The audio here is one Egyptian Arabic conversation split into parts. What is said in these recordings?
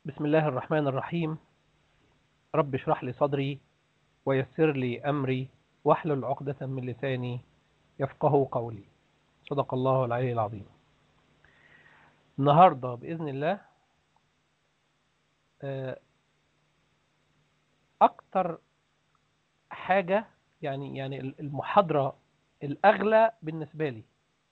بسم الله الرحمن الرحيم رب اشرح لي صدري ويسر لي أمري واحلل عقدة من لساني يفقه قولي صدق الله العلي العظيم النهاردة بإذن الله آه، أكتر حاجة يعني يعني المحاضرة الأغلى بالنسبة لي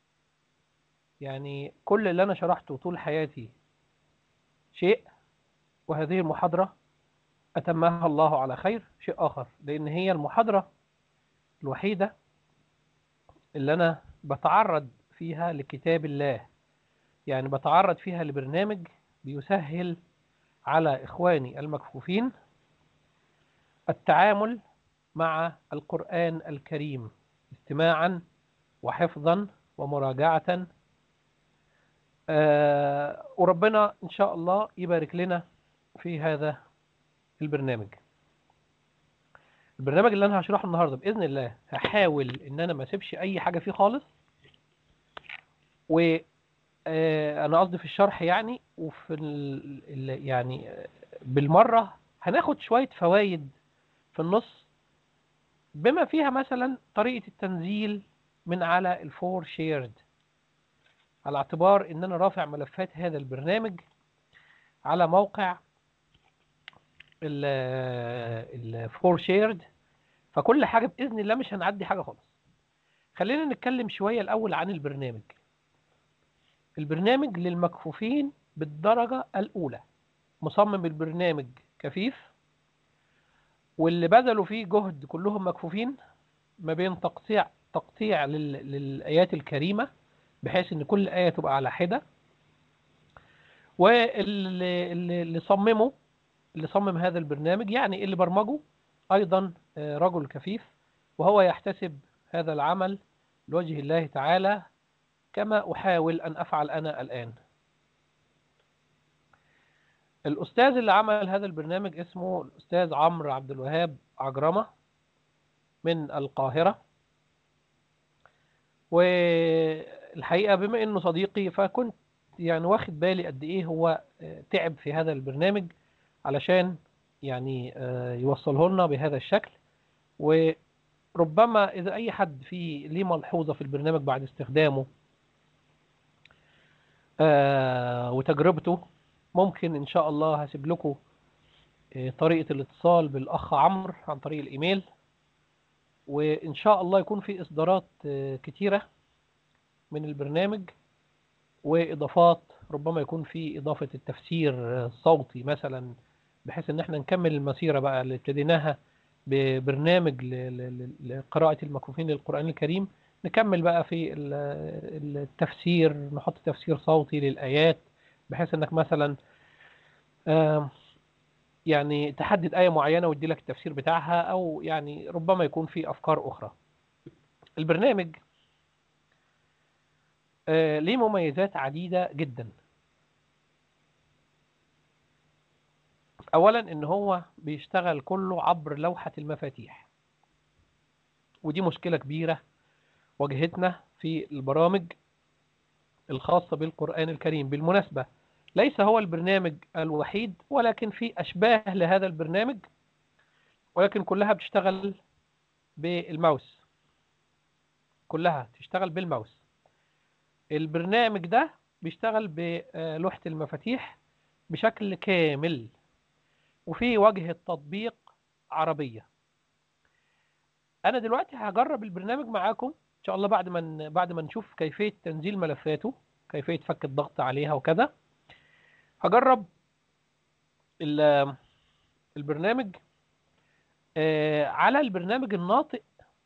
يعني كل اللي أنا شرحته طول حياتي شيء وهذه المحاضرة أتمها الله على خير شيء آخر لأن هي المحاضرة الوحيدة اللي أنا بتعرض فيها لكتاب الله يعني بتعرض فيها لبرنامج بيسهل على إخواني المكفوفين التعامل مع القرآن الكريم استماعا وحفظا ومراجعة آه وربنا إن شاء الله يبارك لنا في هذا البرنامج البرنامج اللي أنا هشرحه النهاردة بإذن الله هحاول إن أنا ما أسيبش أي حاجة فيه خالص و آه أنا قصدي في الشرح يعني وفي ال ال يعني بالمرة هناخد شوية فوائد في النص بما فيها مثلا طريقة التنزيل من على الفور شيرد على اعتبار ان انا رافع ملفات هذا البرنامج على موقع الفور شيرد فكل حاجة بإذن الله مش هنعدي حاجة خالص خلينا نتكلم شوية الأول عن البرنامج البرنامج للمكفوفين بالدرجة الأولى مصمم البرنامج كفيف واللي بذلوا فيه جهد كلهم مكفوفين ما بين تقطيع تقطيع للآيات الكريمة بحيث ان كل آية تبقى على حدة واللي اللي صممه اللي صمم هذا البرنامج يعني اللي برمجه أيضا رجل كفيف وهو يحتسب هذا العمل لوجه الله تعالى كما أحاول أن أفعل أنا الآن الأستاذ اللي عمل هذا البرنامج اسمه الأستاذ عمرو عبد الوهاب عجرمة من القاهرة والحقيقة بما أنه صديقي فكنت يعني واخد بالي قد إيه هو تعب في هذا البرنامج علشان يعني يوصله لنا بهذا الشكل وربما إذا أي حد في ليه ملحوظة في البرنامج بعد استخدامه وتجربته ممكن إن شاء الله هسيب لكم طريقة الاتصال بالأخ عمرو عن طريق الإيميل وإن شاء الله يكون في إصدارات كتيرة من البرنامج وإضافات ربما يكون في إضافة التفسير الصوتي مثلا بحيث إن احنا نكمل المسيرة بقى اللي ابتديناها ببرنامج لقراءة المكفوفين للقرآن الكريم نكمل بقى في التفسير نحط تفسير صوتي للآيات بحيث انك مثلا يعني تحدد آية معينة ويدي لك التفسير بتاعها أو يعني ربما يكون في أفكار أخرى البرنامج ليه مميزات عديدة جدا أولا إن هو بيشتغل كله عبر لوحة المفاتيح ودي مشكلة كبيرة واجهتنا في البرامج الخاصة بالقرآن الكريم بالمناسبة ليس هو البرنامج الوحيد ولكن في أشباه لهذا البرنامج ولكن كلها بتشتغل بالماوس كلها تشتغل بالماوس البرنامج ده بيشتغل بلوحة المفاتيح بشكل كامل وفي واجهة تطبيق عربية أنا دلوقتي هجرب البرنامج معاكم إن شاء الله بعد ما بعد ما نشوف كيفية تنزيل ملفاته كيفية فك الضغط عليها وكذا هجرب البرنامج على البرنامج الناطق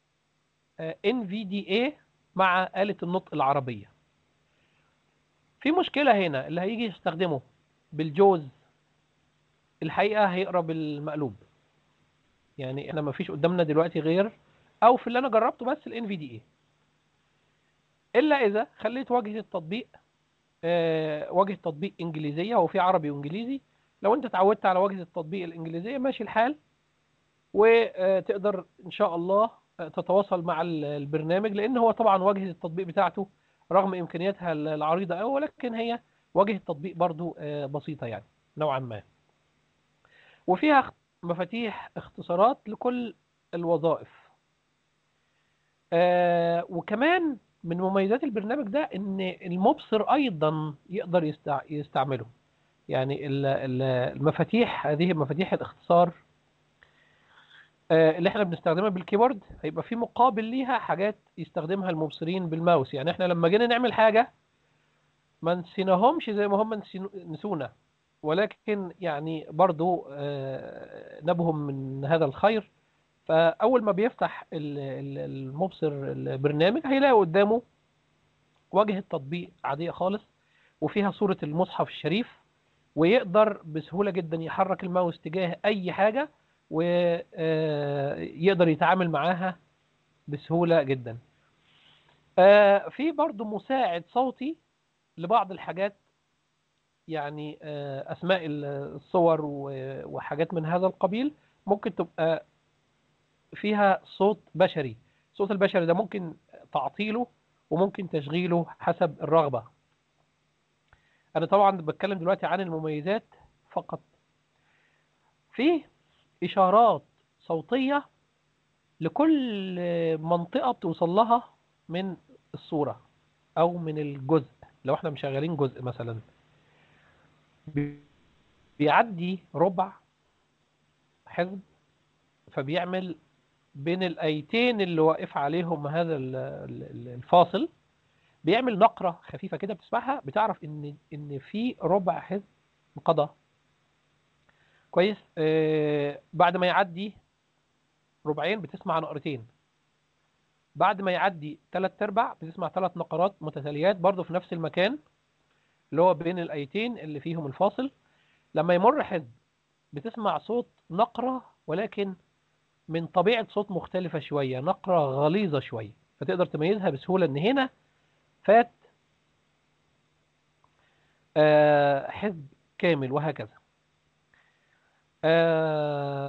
NVDA مع آلة النطق العربية في مشكلة هنا اللي هيجي يستخدمه بالجوز الحقيقة هيقرا بالمقلوب يعني احنا ما فيش قدامنا دلوقتي غير او في اللي انا جربته بس ال NVDA الا اذا خليت واجهة التطبيق آه واجهة تطبيق انجليزية هو في عربي وانجليزي لو انت اتعودت على واجهة التطبيق الانجليزية ماشي الحال وتقدر ان شاء الله تتواصل مع البرنامج لان هو طبعا واجهة التطبيق بتاعته رغم امكانياتها العريضة قوي ولكن هي واجهة تطبيق برضو بسيطة يعني نوعا ما وفيها اخ- مفاتيح اختصارات لكل الوظائف آه وكمان من مميزات البرنامج ده ان المبصر ايضا يقدر يستع... يستعمله يعني ال- ال- المفاتيح هذه مفاتيح الاختصار آه، اللي احنا بنستخدمها بالكيبورد هيبقى في مقابل ليها حاجات يستخدمها المبصرين بالماوس يعني احنا لما جينا نعمل حاجة ما نسيناهمش زي ما هم نسينو- نسونا ولكن يعني برضو آه، نبهم من هذا الخير فأول ما بيفتح ال- ال- المبصر البرنامج هيلاقي قدامه واجهة تطبيق عادية خالص وفيها صورة المصحف الشريف ويقدر بسهولة جدا يحرك الماوس تجاه أي حاجة ويقدر يتعامل معاها بسهولة جدا آه، في برضو مساعد صوتي لبعض الحاجات يعني آه، أسماء الصور و- وحاجات من هذا القبيل ممكن تبقى فيها صوت بشري الصوت البشري ده ممكن تعطيله وممكن تشغيله حسب الرغبة أنا طبعا بتكلم دلوقتي عن المميزات فقط في إشارات صوتية لكل منطقة بتوصل لها من الصورة أو من الجزء لو احنا مشغلين جزء مثلا بي- بيعدي ربع حزب فبيعمل بين الآيتين اللي واقف عليهم هذا ال- ال- الفاصل بيعمل نقرة خفيفة كده بتسمعها بتعرف إن إن في ربع حزب انقضى كويس آه بعد ما يعدي ربعين بتسمع نقرتين بعد ما يعدي ثلاث ارباع بتسمع ثلاث نقرات متتاليات برضه في نفس المكان اللي هو بين الايتين اللي فيهم الفاصل لما يمر حزب بتسمع صوت نقرة ولكن من طبيعة صوت مختلفة شوية نقرة غليظة شوية فتقدر تميزها بسهولة ان هنا فات آه، حزب كامل وهكذا آه،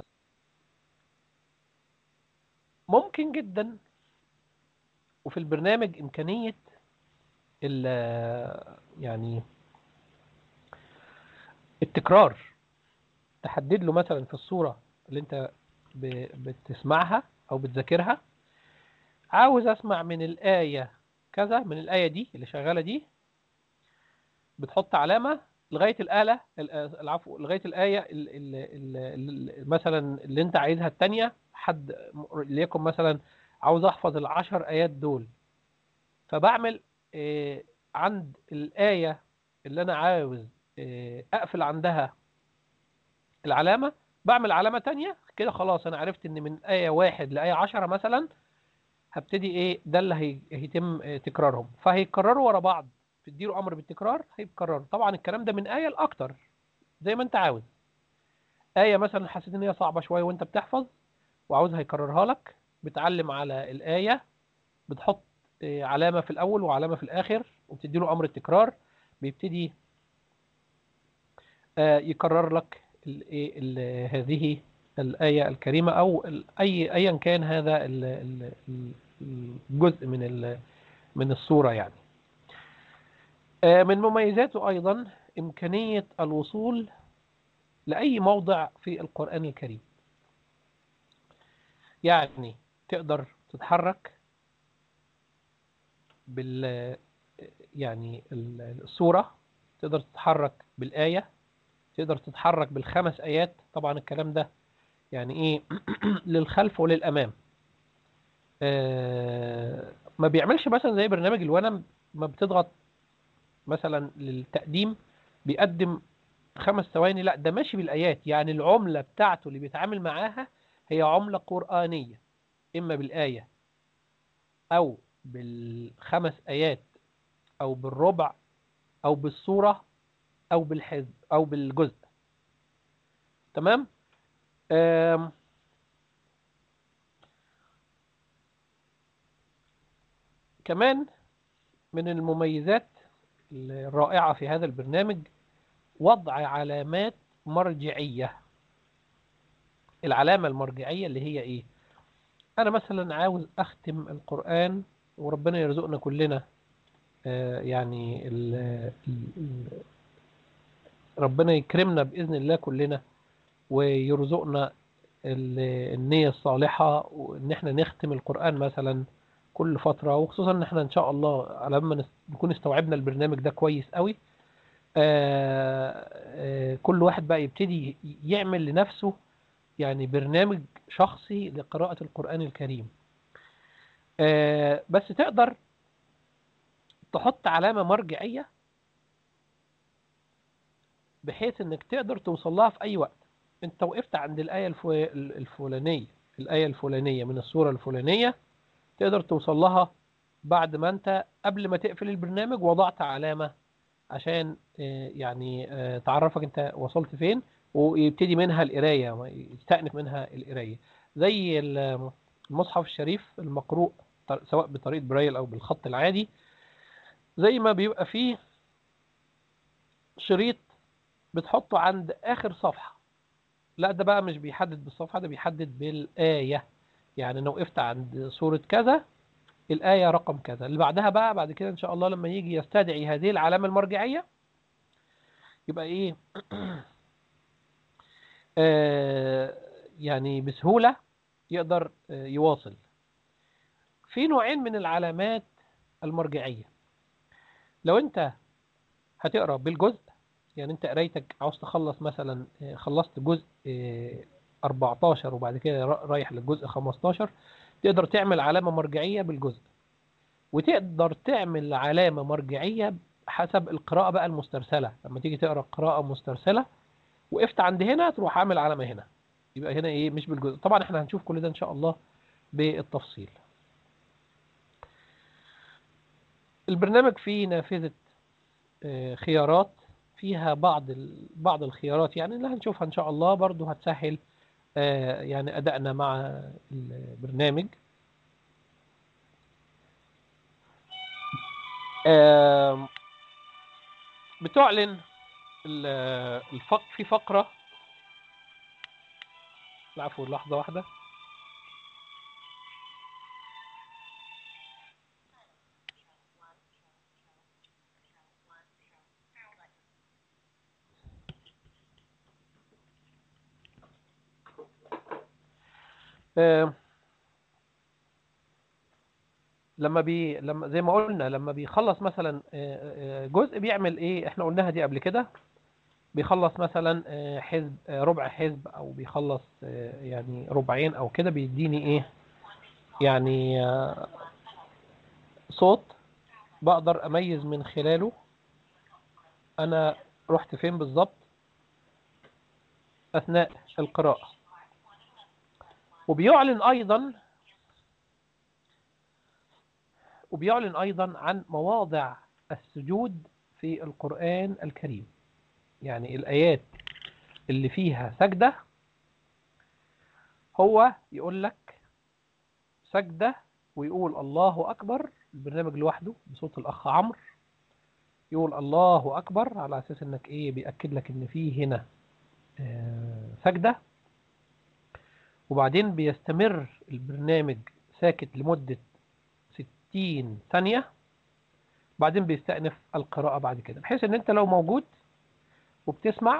ممكن جدا وفي البرنامج إمكانية ال- يعني التكرار تحدد له مثلا في الصورة اللي انت ب- بتسمعها او بتذاكرها عاوز اسمع من الآية كذا من الآية دي اللي شغالة دي بتحط علامة لغاية الآلة ال- العفو لغاية الآية ال ال ال ال مثلا اللي انت عايزها التانية حد ليكن مثلا عاوز احفظ العشر آيات دول فبعمل آه، عند الآية اللي انا عاوز آه، اقفل عندها العلامة بعمل علامة تانية كده خلاص انا عرفت ان من آية واحد لآية عشرة مثلا هبتدي ايه ده اللي هي- هيتم آه، تكرارهم فهيتكرروا ورا بعض تديله امر بالتكرار هيتكرروا طبعا الكلام ده من آية لأكتر زي ما انت عاوز آية مثلا حسيت ان هي صعبة شوية وانت بتحفظ وعاوزها يكررها لك بتعلم على الآية بتحط آه، علامة في الأول وعلامة في الآخر وبتدي له أمر التكرار بيبتدي آه، يكرر لك ال- إيه ال- هذه الآية الكريمة أو ال- أي أيا كان هذا ال- ال- ال- الجزء من ال- من الصورة يعني آه، من مميزاته أيضا إمكانية الوصول لأي موضع في القرآن الكريم يعني تقدر تتحرك بال يعني ال- السورة تقدر تتحرك بالآية تقدر تتحرك بالخمس آيات طبعا الكلام ده يعني إيه للخلف وللأمام آه، ما بيعملش مثلا زي برنامج الونم ما بتضغط مثلا للتقديم بيقدم خمس ثواني لا ده ماشي بالآيات يعني العملة بتاعته اللي بيتعامل معاها هي عملة قرآنية إما بالآية أو بالخمس آيات أو بالربع أو بالصورة أو بالحزب أو بالجزء تمام آم، كمان من المميزات الرائعة في هذا البرنامج وضع علامات مرجعية العلامة المرجعية اللي هي إيه أنا مثلا عاوز أختم القرآن وربنا يرزقنا كلنا آه، يعني ال- ال- ال- ربنا يكرمنا بإذن الله كلنا ويرزقنا ال- النية الصالحة وإن احنا نختم القرآن مثلا كل فترة وخصوصا إن احنا إن شاء الله لما نس- نكون استوعبنا البرنامج ده كويس قوي آه، آه، كل واحد بقى يبتدي يعمل لنفسه يعني برنامج شخصي لقراءة القرآن الكريم آه، بس تقدر تحط علامة مرجعية بحيث انك تقدر توصل لها في اي وقت انت وقفت عند الآية الف- الفلانية الآية الفلانية من السورة الفلانية تقدر توصل لها بعد ما انت قبل ما تقفل البرنامج وضعت علامة عشان آه، يعني آه، تعرفك انت وصلت فين ويبتدي منها القراية يستأنف منها القراية زي ال- المصحف الشريف المقروء ط- سواء بطريقة برايل أو بالخط العادي زي ما بيبقى فيه شريط بتحطه عند آخر صفحة لا ده بقى مش بيحدد بالصفحة ده بيحدد بالآية يعني أنا وقفت عند سورة كذا الآية رقم كذا اللي بعدها بقى بعد كده إن شاء الله لما يجي يستدعي هذه العلامة المرجعية يبقى إيه آه يعني بسهولة يقدر آه يواصل في نوعين من العلامات المرجعية لو أنت هتقرأ بالجزء يعني أنت قرايتك عاوز تخلص مثلا آه، خلصت جزء آه، 14 وبعد كده را- رايح للجزء 15 تقدر تعمل علامة مرجعية بالجزء وتقدر تعمل علامة مرجعية حسب القراءة بقى المسترسلة لما تيجي تقرأ قراءة مسترسلة وقفت عند هنا تروح عامل علامة هنا يبقى هنا ايه مش بالجزء طبعا احنا هنشوف كل ده ان شاء الله بالتفصيل البرنامج فيه نافذة آه، خيارات فيها بعض ال- بعض الخيارات يعني اللي هنشوفها ان شاء الله برضو هتسهل آه، يعني ادائنا مع البرنامج آم، بتعلن ال- الفق في فقرة العفو لحظة واحدة آم، لما بي لما زي ما قلنا لما بيخلص مثلا آه، آه، جزء بيعمل ايه احنا قلناها دي قبل كده بيخلص مثلا آه، حزب آه، ربع حزب او بيخلص آه، يعني ربعين او كده بيديني ايه يعني آه، صوت بقدر اميز من خلاله انا رحت فين بالظبط اثناء القراءة وبيعلن ايضا وبيعلن ايضا عن مواضع السجود في القرآن الكريم يعني الايات اللي فيها سجدة هو يقول لك سجدة ويقول الله أكبر البرنامج لوحده بصوت الأخ عمرو يقول الله أكبر على أساس إنك إيه بيأكد لك إن في هنا آه، سجدة وبعدين بيستمر البرنامج ساكت لمدة 60 ثانية بعدين بيستأنف القراءة بعد كده بحيث إن أنت لو موجود وبتسمع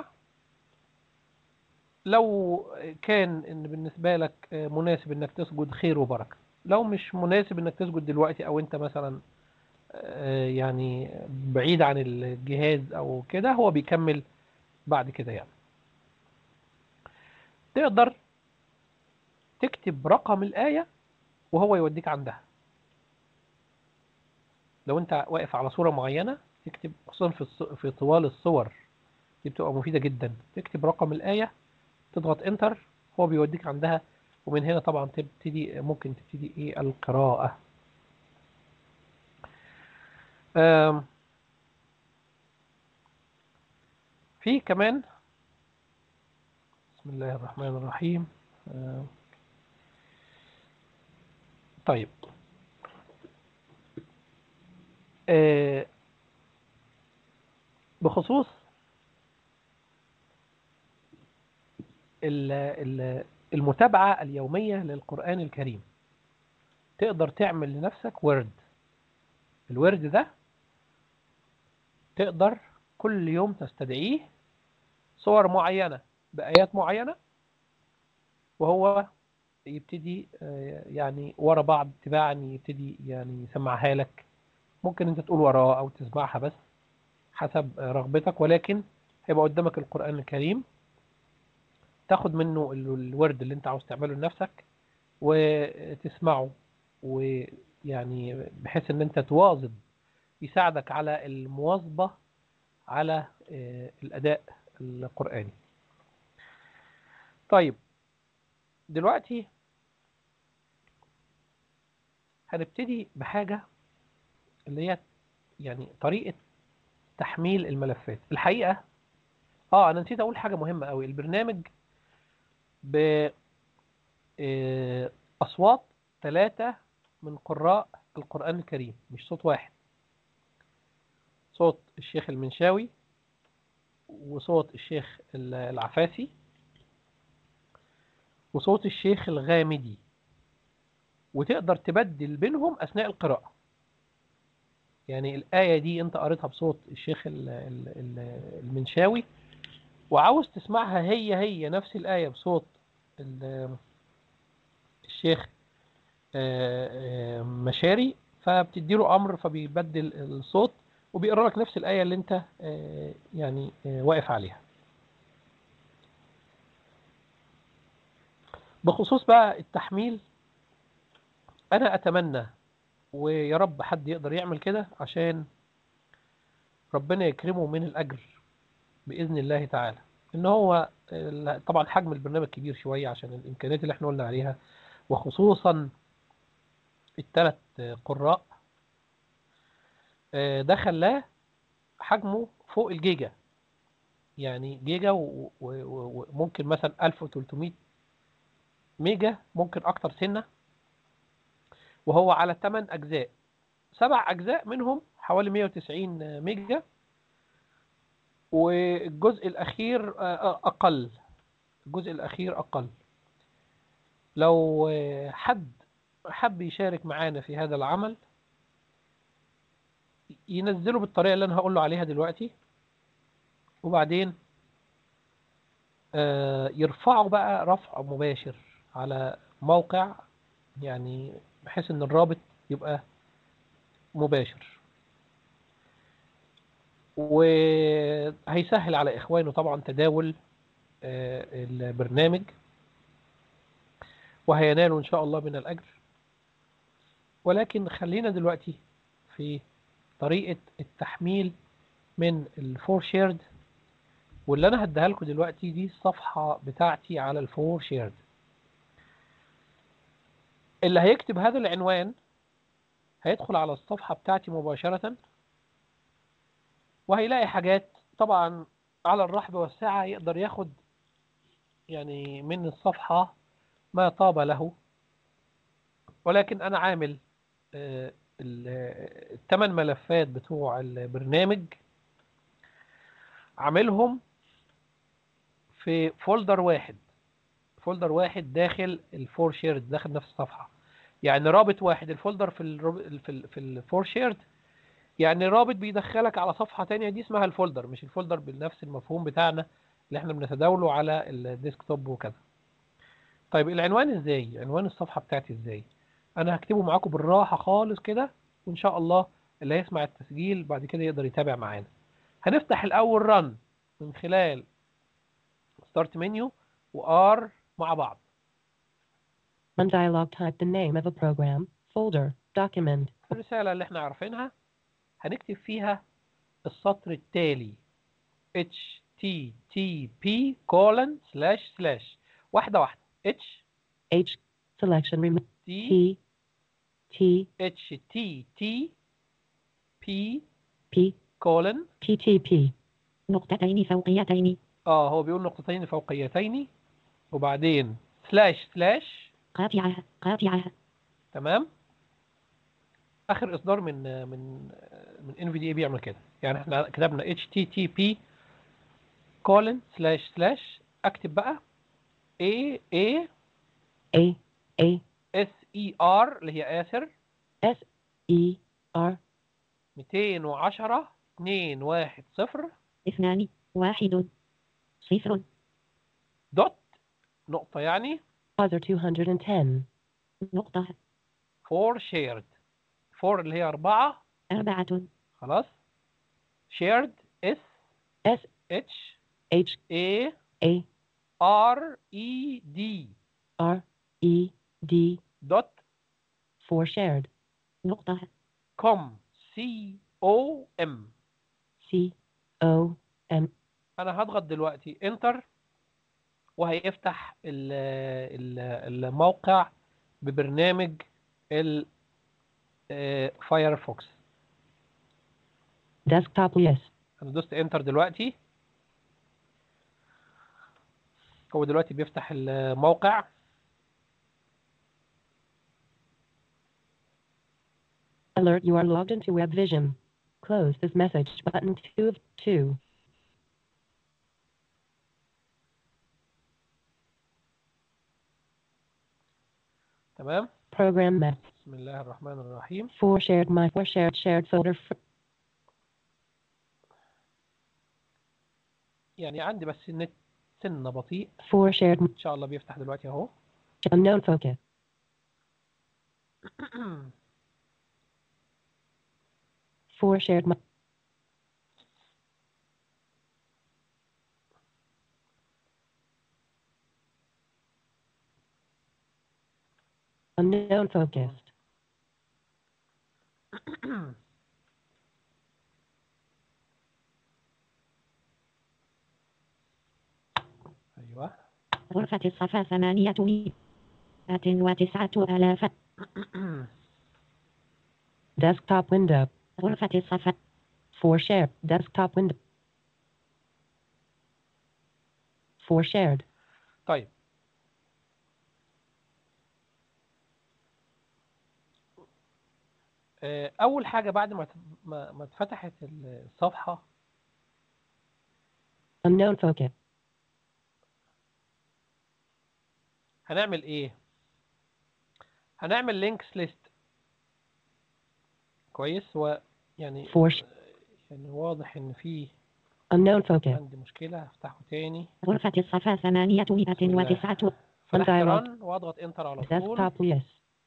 لو كان ان بالنسبه لك مناسب انك تسجد خير وبركه لو مش مناسب انك تسجد دلوقتي او انت مثلا آه، يعني بعيد عن الجهاز او كده هو بيكمل بعد كده يعني تقدر تكتب رقم الآية وهو يوديك عندها لو انت واقف على صورة معينة تكتب خصوصا في الص- في طوال الصور دي بتبقى مفيدة جدا تكتب رقم الآية تضغط انتر هو بيوديك عندها ومن هنا طبعا تبتدي ممكن تبتدي ايه القراءة آم، في كمان بسم الله الرحمن الرحيم آم، طيب آه، بخصوص ال- ال- المتابعة اليومية للقرآن الكريم تقدر تعمل لنفسك ورد الورد ده تقدر كل يوم تستدعيه صور معينة بآيات معينة وهو يبتدي آه، يعني ورا بعض تباعا يبتدي يعني يسمعها لك ممكن انت تقول وراه او تسمعها بس حسب رغبتك ولكن هيبقى قدامك القرآن الكريم تاخد منه ال- الورد اللي انت عاوز تعمله لنفسك وتسمعه ويعني بحيث ان انت تواظب يساعدك على المواظبة على آه، الأداء القرآني طيب دلوقتي هنبتدي بحاجة اللي هي يعني طريقة تحميل الملفات الحقيقة اه انا نسيت اقول حاجة مهمة قوي البرنامج ب آه، اصوات ثلاثة من قراء القرآن الكريم مش صوت واحد صوت الشيخ المنشاوي وصوت الشيخ ال- العفاسي وصوت الشيخ الغامدي وتقدر تبدل بينهم أثناء القراءة يعني الآية دي أنت قريتها بصوت الشيخ ال- ال- ال- المنشاوي وعاوز تسمعها هي هي نفس الآية بصوت ال- الشيخ آه، آه، مشاري فبتديله أمر فبيبدل الصوت وبيقرأ لك نفس الآية اللي أنت آه، يعني آه، واقف عليها بخصوص بقى التحميل أنا أتمنى ويا رب حد يقدر يعمل كده عشان ربنا يكرمه من الأجر بإذن الله تعالى إن هو ال- طبعا حجم البرنامج كبير شوية عشان الإمكانيات اللي احنا قلنا عليها وخصوصا الثلاث قراء آه، ده خلاه حجمه فوق الجيجا يعني جيجا و- و- و- وممكن مثلا 1300 ميجا ممكن أكتر سنة وهو على 8 أجزاء سبع أجزاء منهم حوالي 190 ميجا والجزء الأخير آه، أقل الجزء الأخير أقل لو آه، حد حب يشارك معانا في هذا العمل ينزله بالطريقة اللي أنا هقول له عليها دلوقتي وبعدين آه، يرفعه بقى رفع مباشر على موقع يعني بحيث ان الرابط يبقى مباشر وهيسهل على اخوانه طبعا تداول آه، البرنامج وهينالوا ان شاء الله من الاجر ولكن خلينا دلوقتي في طريقة التحميل من الفور شيرد واللي انا هديها لكم دلوقتي دي الصفحة بتاعتي على الفور شيرد اللي هيكتب هذا العنوان هيدخل على الصفحة بتاعتي مباشرة وهيلاقي حاجات طبعا على الرحب والسعة يقدر ياخد يعني من الصفحة ما طاب له ولكن أنا عامل آه، ال- الثمان ملفات بتوع البرنامج عاملهم في فولدر واحد فولدر واحد داخل الفور شيرد داخل نفس الصفحة يعني رابط واحد الفولدر في ال في ال في الفور شيرد يعني رابط بيدخلك على صفحة تانية دي اسمها الفولدر مش الفولدر بنفس المفهوم بتاعنا اللي احنا بنتداوله على الديسكتوب وكذا طيب العنوان ازاي عنوان الصفحة بتاعتي ازاي انا هكتبه معاكم بالراحة خالص كده وان شاء الله اللي هيسمع التسجيل بعد كده يقدر يتابع معانا هنفتح الاول رن من خلال ستارت منيو وار مع بعض On dialog type the name of a program, folder, document, الرسالة اللي احنا عارفينها هنكتب فيها السطر التالي http colon slash slash واحدة واحدة h H, selection remove, t T, T, http P, colon TTP. نقطتين فوقيتين اه هو بيقول نقطتين فوقيتين وبعدين سلاش سلاش قاطعة قاطعة تمام اخر اصدار من من من ان في دي بيعمل كده يعني احنا كتبنا http colon سلاش سلاش اكتب بقى a a A A s e r اللي هي اسر S E R 210 210 اثنان واحد صفر دوت نقطة يعني Other 210. نقطة for shared for اللي هي أربعة أربعة خلاص shared S S H H A A R E D R E D dot for shared. نقطة com C O M C O M. أنا هضغط دلوقتي انتر وهيفتح ال ال الموقع ببرنامج ال آه، فايرفوكس Desktop yes. انا دوست انتر دلوقتي هو دلوقتي بيفتح الموقع Alert you are logged into WebVision. Close this message button 2 of 2. تمام Program map. بسم الله الرحمن الرحيم For shared my for shared shared folder for يعني عندي بس النت سنة بطيء for shared ان شاء الله بيفتح دلوقتي اهو unknown focus. For shared my unknown focused. ايوه غرفة الصفا ثمانية مئة وتسعة آلاف Desktop window. غرفة الصفا For shared desktop window. For shared. طيب آه، اول حاجة بعد ما ت- ما ما اتفتحت الصفحة Unknown focus. هنعمل ايه هنعمل لينكس ليست كويس هو يعني For sh- يعني واضح ان في unknown focus. عندي مشكلة هفتحه تاني غرفة الصفا ثمانية مئة وتسعة فتحت dialog. رن واضغط انتر على طول Desktop yes.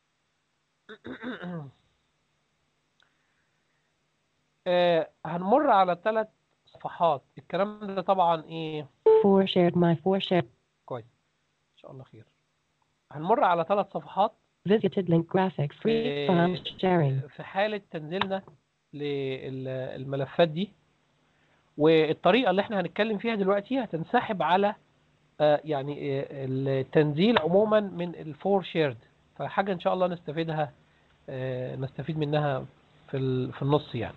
آه، هنمر على ثلاث صفحات الكلام ده طبعا ايه For shared my for shared كويس ان شاء الله خير هنمر على ثلاث صفحات visited link graphic free إيه. file sharing. في حالة تنزيلنا للملفات دي والطريقة اللي احنا هنتكلم فيها دلوقتي هتنسحب على آه، يعني آه، التنزيل عموما من الفور شيرد فحاجة ان شاء الله نستفيدها آه، نستفيد منها في ال- في النص يعني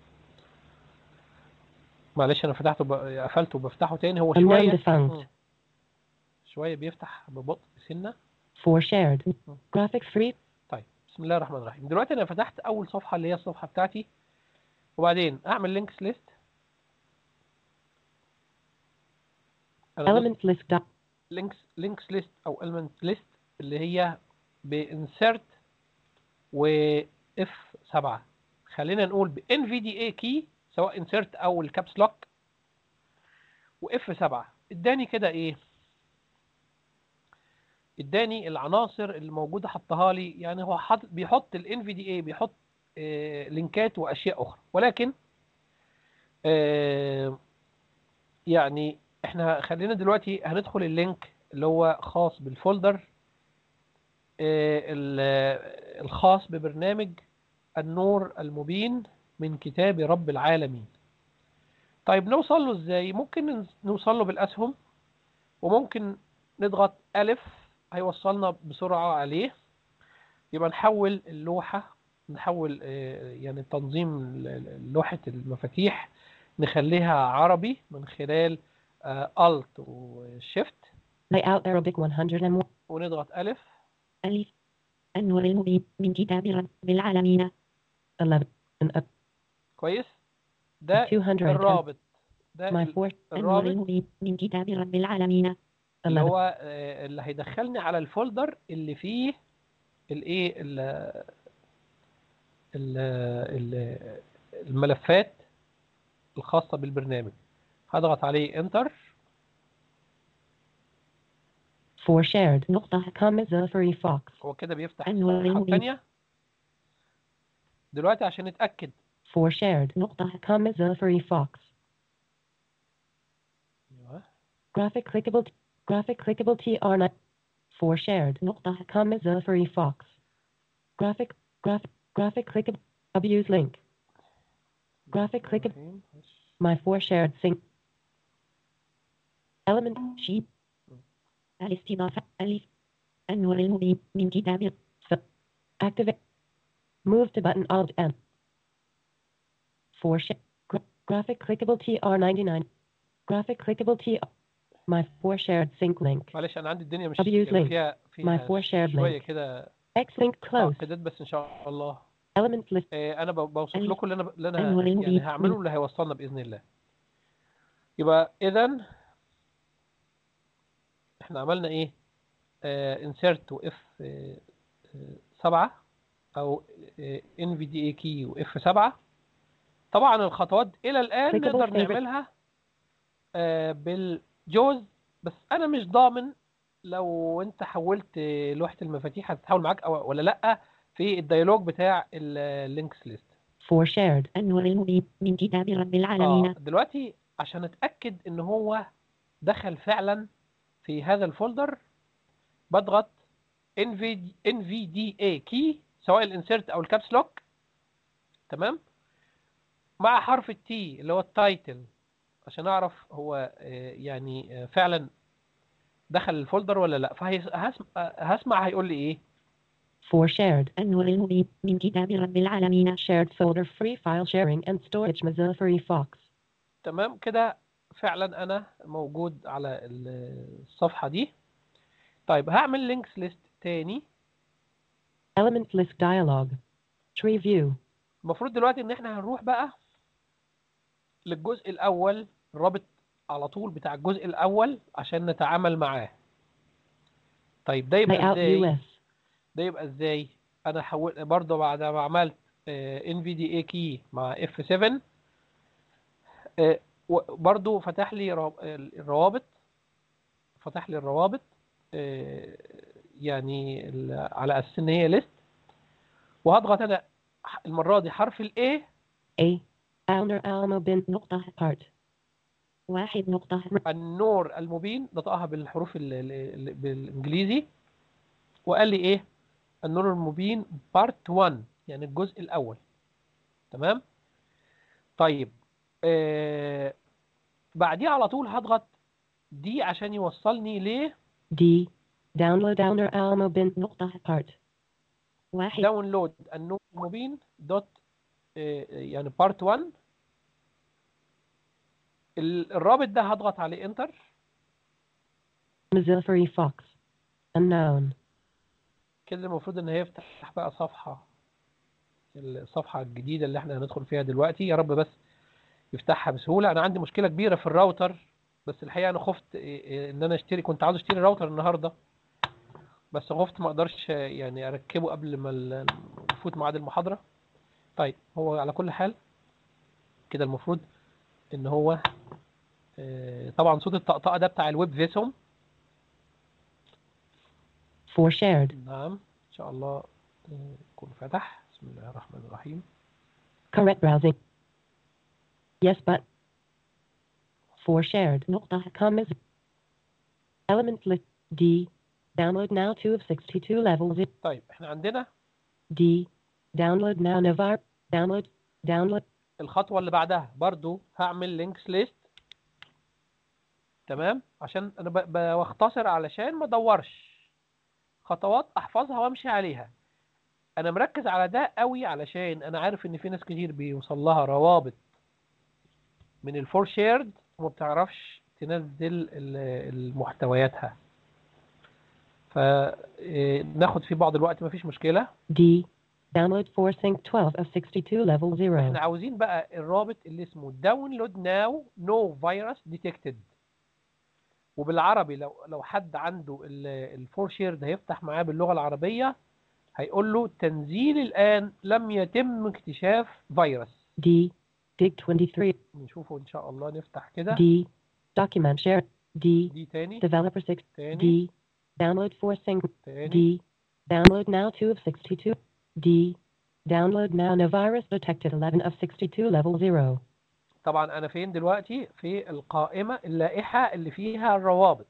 معلش انا فتحته ب- قفلته وبفتحه تاني هو Unknown شوية defunct. مم. شوية بيفتح ببطء سنة For shared graphic free طيب بسم الله الرحمن الرحيم دلوقتي انا فتحت اول صفحه اللي هي الصفحه بتاعتي وبعدين اعمل لينكس ليست element list dot لينكس لينكس ليست او element ليست اللي هي بانسرت و اف 7 خلينا نقول ب NVDA key سواء insert او الكابس لوك واف 7 اداني كده ايه اداني العناصر اللي موجوده حطها لي يعني هو حاطط بيحط ال NVDA بيحط آه لينكات واشياء اخرى ولكن آه يعني احنا خلينا دلوقتي هندخل اللينك اللي هو خاص بالفولدر آه، ال- الخاص ببرنامج النور المبين من كتاب رب العالمين طيب نوصل له ازاي ممكن نوصل له بالاسهم وممكن نضغط الف هيوصلنا بسرعة عليه يبقى نحول اللوحة نحول آه، يعني تنظيم ال- ال- لوحة المفاتيح نخليها عربي من خلال الت وشيفت layout Arabic 101 ونضغط الف ألف النور المبين من كتاب رب العالمين 11 and up كويس ده 210 الرابط ده my ال- for النور الرابط المبين من كتاب رب العالمين اللي 11 هو آه، اللي هيدخلني على الفولدر اللي فيه الايه ال- ال- ال- الملفات الخاصة بالبرنامج هضغط عليه انتر For shared. نقطة Comma free fox. هو كده بيفتح أنوار الصفحة المبيد. الثانية دلوقتي عشان نتأكد For shared. نقطة Comma free fox. أيوة. Graphic clickable. Graphic clickable TR9. For shared. نقطة Comma free fox. Graphic. Graphic. Graphic clickable. Abuse link. Graphic clickable. My for shared sync. Element sheet. الاستضافة ألف النور المبين من كتاب Activate. Move to button Alt M. For sh- gra- graphic clickable TR99. Graphic clickable TR. My for shared sync link. معلش انا عندي الدنيا مش Abuse يعني link. فيها My فيها for shared شويه link. كده X link close. تعقيدات بس ان شاء الله Element list. آه، انا ب- بوصف أي- لكم اللي انا اللي انا أيوة، يعني المبيد. هعمله اللي هيوصلنا باذن الله يبقى اذا احنا عملنا ايه انسيرت واف 7 او ان في دي اي كي واف 7 طبعا الخطوات الى الان Clickable نقدر favorite. نعملها آه، بالجوز بس انا مش ضامن لو انت حولت لوحه المفاتيح هتتحول معاك او ولا لا في الديالوج بتاع اللينكس ليست For shared. النور المبين من كتاب رب اه العالمين دلوقتي عشان اتاكد ان هو دخل فعلا في هذا الفولدر بضغط NVDA key سواء الانسيرت او الكابس لوك تمام مع حرف التي اللي هو التايتل عشان اعرف هو آه، يعني آه، فعلا دخل الفولدر ولا لا فهسمع هيقول لي ايه For shared. النور المبين من كتاب رب العالمين Shared folder free file sharing and storage Mozilla Firefox. تمام كده فعلا انا موجود على ال- الصفحه دي طيب هعمل لينكس ليست تاني Element list dialog. Tree view. المفروض دلوقتي ان احنا هنروح بقى للجزء الاول الرابط على طول بتاع الجزء الاول عشان نتعامل معاه طيب ده يبقى Layout ازاي US. ده يبقى ازاي انا حول برضه بعد ما عملت ان في دي اي كي مع اف 7 برضه فتح لي را- الروابط فتح لي الروابط آه، يعني ال- على اساس ان هي ليست وهضغط انا ح- المره دي حرف الاي A. Alner Almo bin نقطة part. واحد نقطة النور المبين نطقها بالحروف ال- ال- ال- بالانجليزي وقال لي ايه النور المبين بارت 1 يعني الجزء الاول تمام طيب آه بعديه على طول هضغط دي عشان يوصلني ل D. Download Alner Almo bin نقطة part. واحد داونلود النور المبين دوت آه يعني بارت 1 ال- الرابط ده هضغط عليه انتر Mozilla Firefox. Unknown. كده المفروض ان هي يفتح بقى صفحة الصفحة الجديدة اللي احنا هندخل فيها دلوقتي يا رب بس يفتحها بسهولة انا عندي مشكلة كبيرة في الراوتر بس الحقيقة انا خفت إيه، إيه، ان انا اشتري كنت عاوز اشتري راوتر النهاردة بس خفت ما اقدرش يعني اركبه قبل ما ال- يفوت ميعاد المحاضرة طيب هو على كل حال كده المفروض ان هو آه، طبعا صوت الطقطقة ده بتاع الويب فيسوم For shared. نعم ان شاء الله آه، يكون فتح بسم الله الرحمن الرحيم Correct browsing. Yes, but. For shared. نقطة Commas. Element list. D. Download now 2 of 62 levels. طيب احنا عندنا D. Download now Navar. Download. Download. الخطوة اللي بعدها برضو هعمل لينكس ليست تمام عشان انا ب- بختصر علشان ما ادورش خطوات احفظها وامشي عليها انا مركز على ده قوي علشان انا عارف ان في ناس كتير بيوصل لها روابط من الفور شيرد وما بتعرفش تنزل ال- المحتوياتها فناخد في بعض الوقت مفيش مشكلة D. Download for sync 12 of 62 level 0. احنا عاوزين بقى الرابط اللي اسمه داونلود ناو نو فيروس ديتكتد وبالعربي لو لو حد عنده الفور شيرد هيفتح معاه باللغه العربيه هيقول له تنزيل الان لم يتم اكتشاف فيروس D. Dig 23. نشوفه ان شاء الله نفتح كده D. Document share. D. دي تاني Developer 6. تاني D. Download for single. تاني D. Download now 2 of 62. D. Download now no virus detected 11 of 62 level 0. طبعا انا فين دلوقتي في القائمة اللائحة اللي فيها الروابط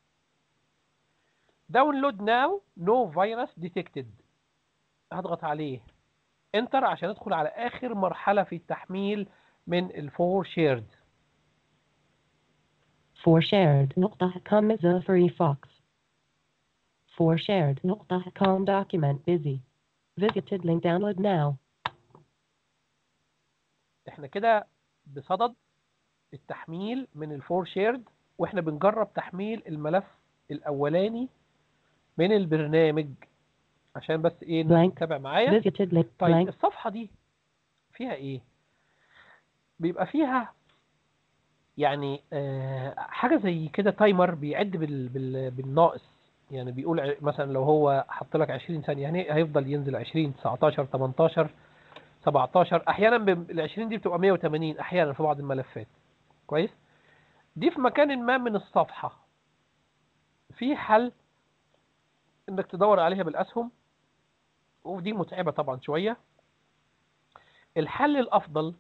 داونلود ناو نو فيروس ديتكتد هضغط عليه انتر عشان ادخل على اخر مرحلة في التحميل من الفور شيرد For shared. نقطة Com Mozilla Firefox. For shared. نقطة Com document busy. Visited link download now. احنا كده بصدد التحميل من الفور شيرد واحنا بنجرب تحميل الملف الاولاني من البرنامج عشان بس ايه Blank. نتابع معايا Visited link طيب blank. الصفحة دي فيها ايه بيبقى فيها يعني آه حاجة زي كده تايمر بيعد بال بال بالناقص يعني بيقول ع- مثلا لو هو حط لك 20 ثانية يعني هيفضل ينزل 20 19 18 17 احيانا ب- ال 20 دي بتبقى 180 احيانا في بعض الملفات كويس دي في مكان ما من الصفحة في حل انك تدور عليها بالاسهم ودي متعبة طبعا شوية الحل الافضل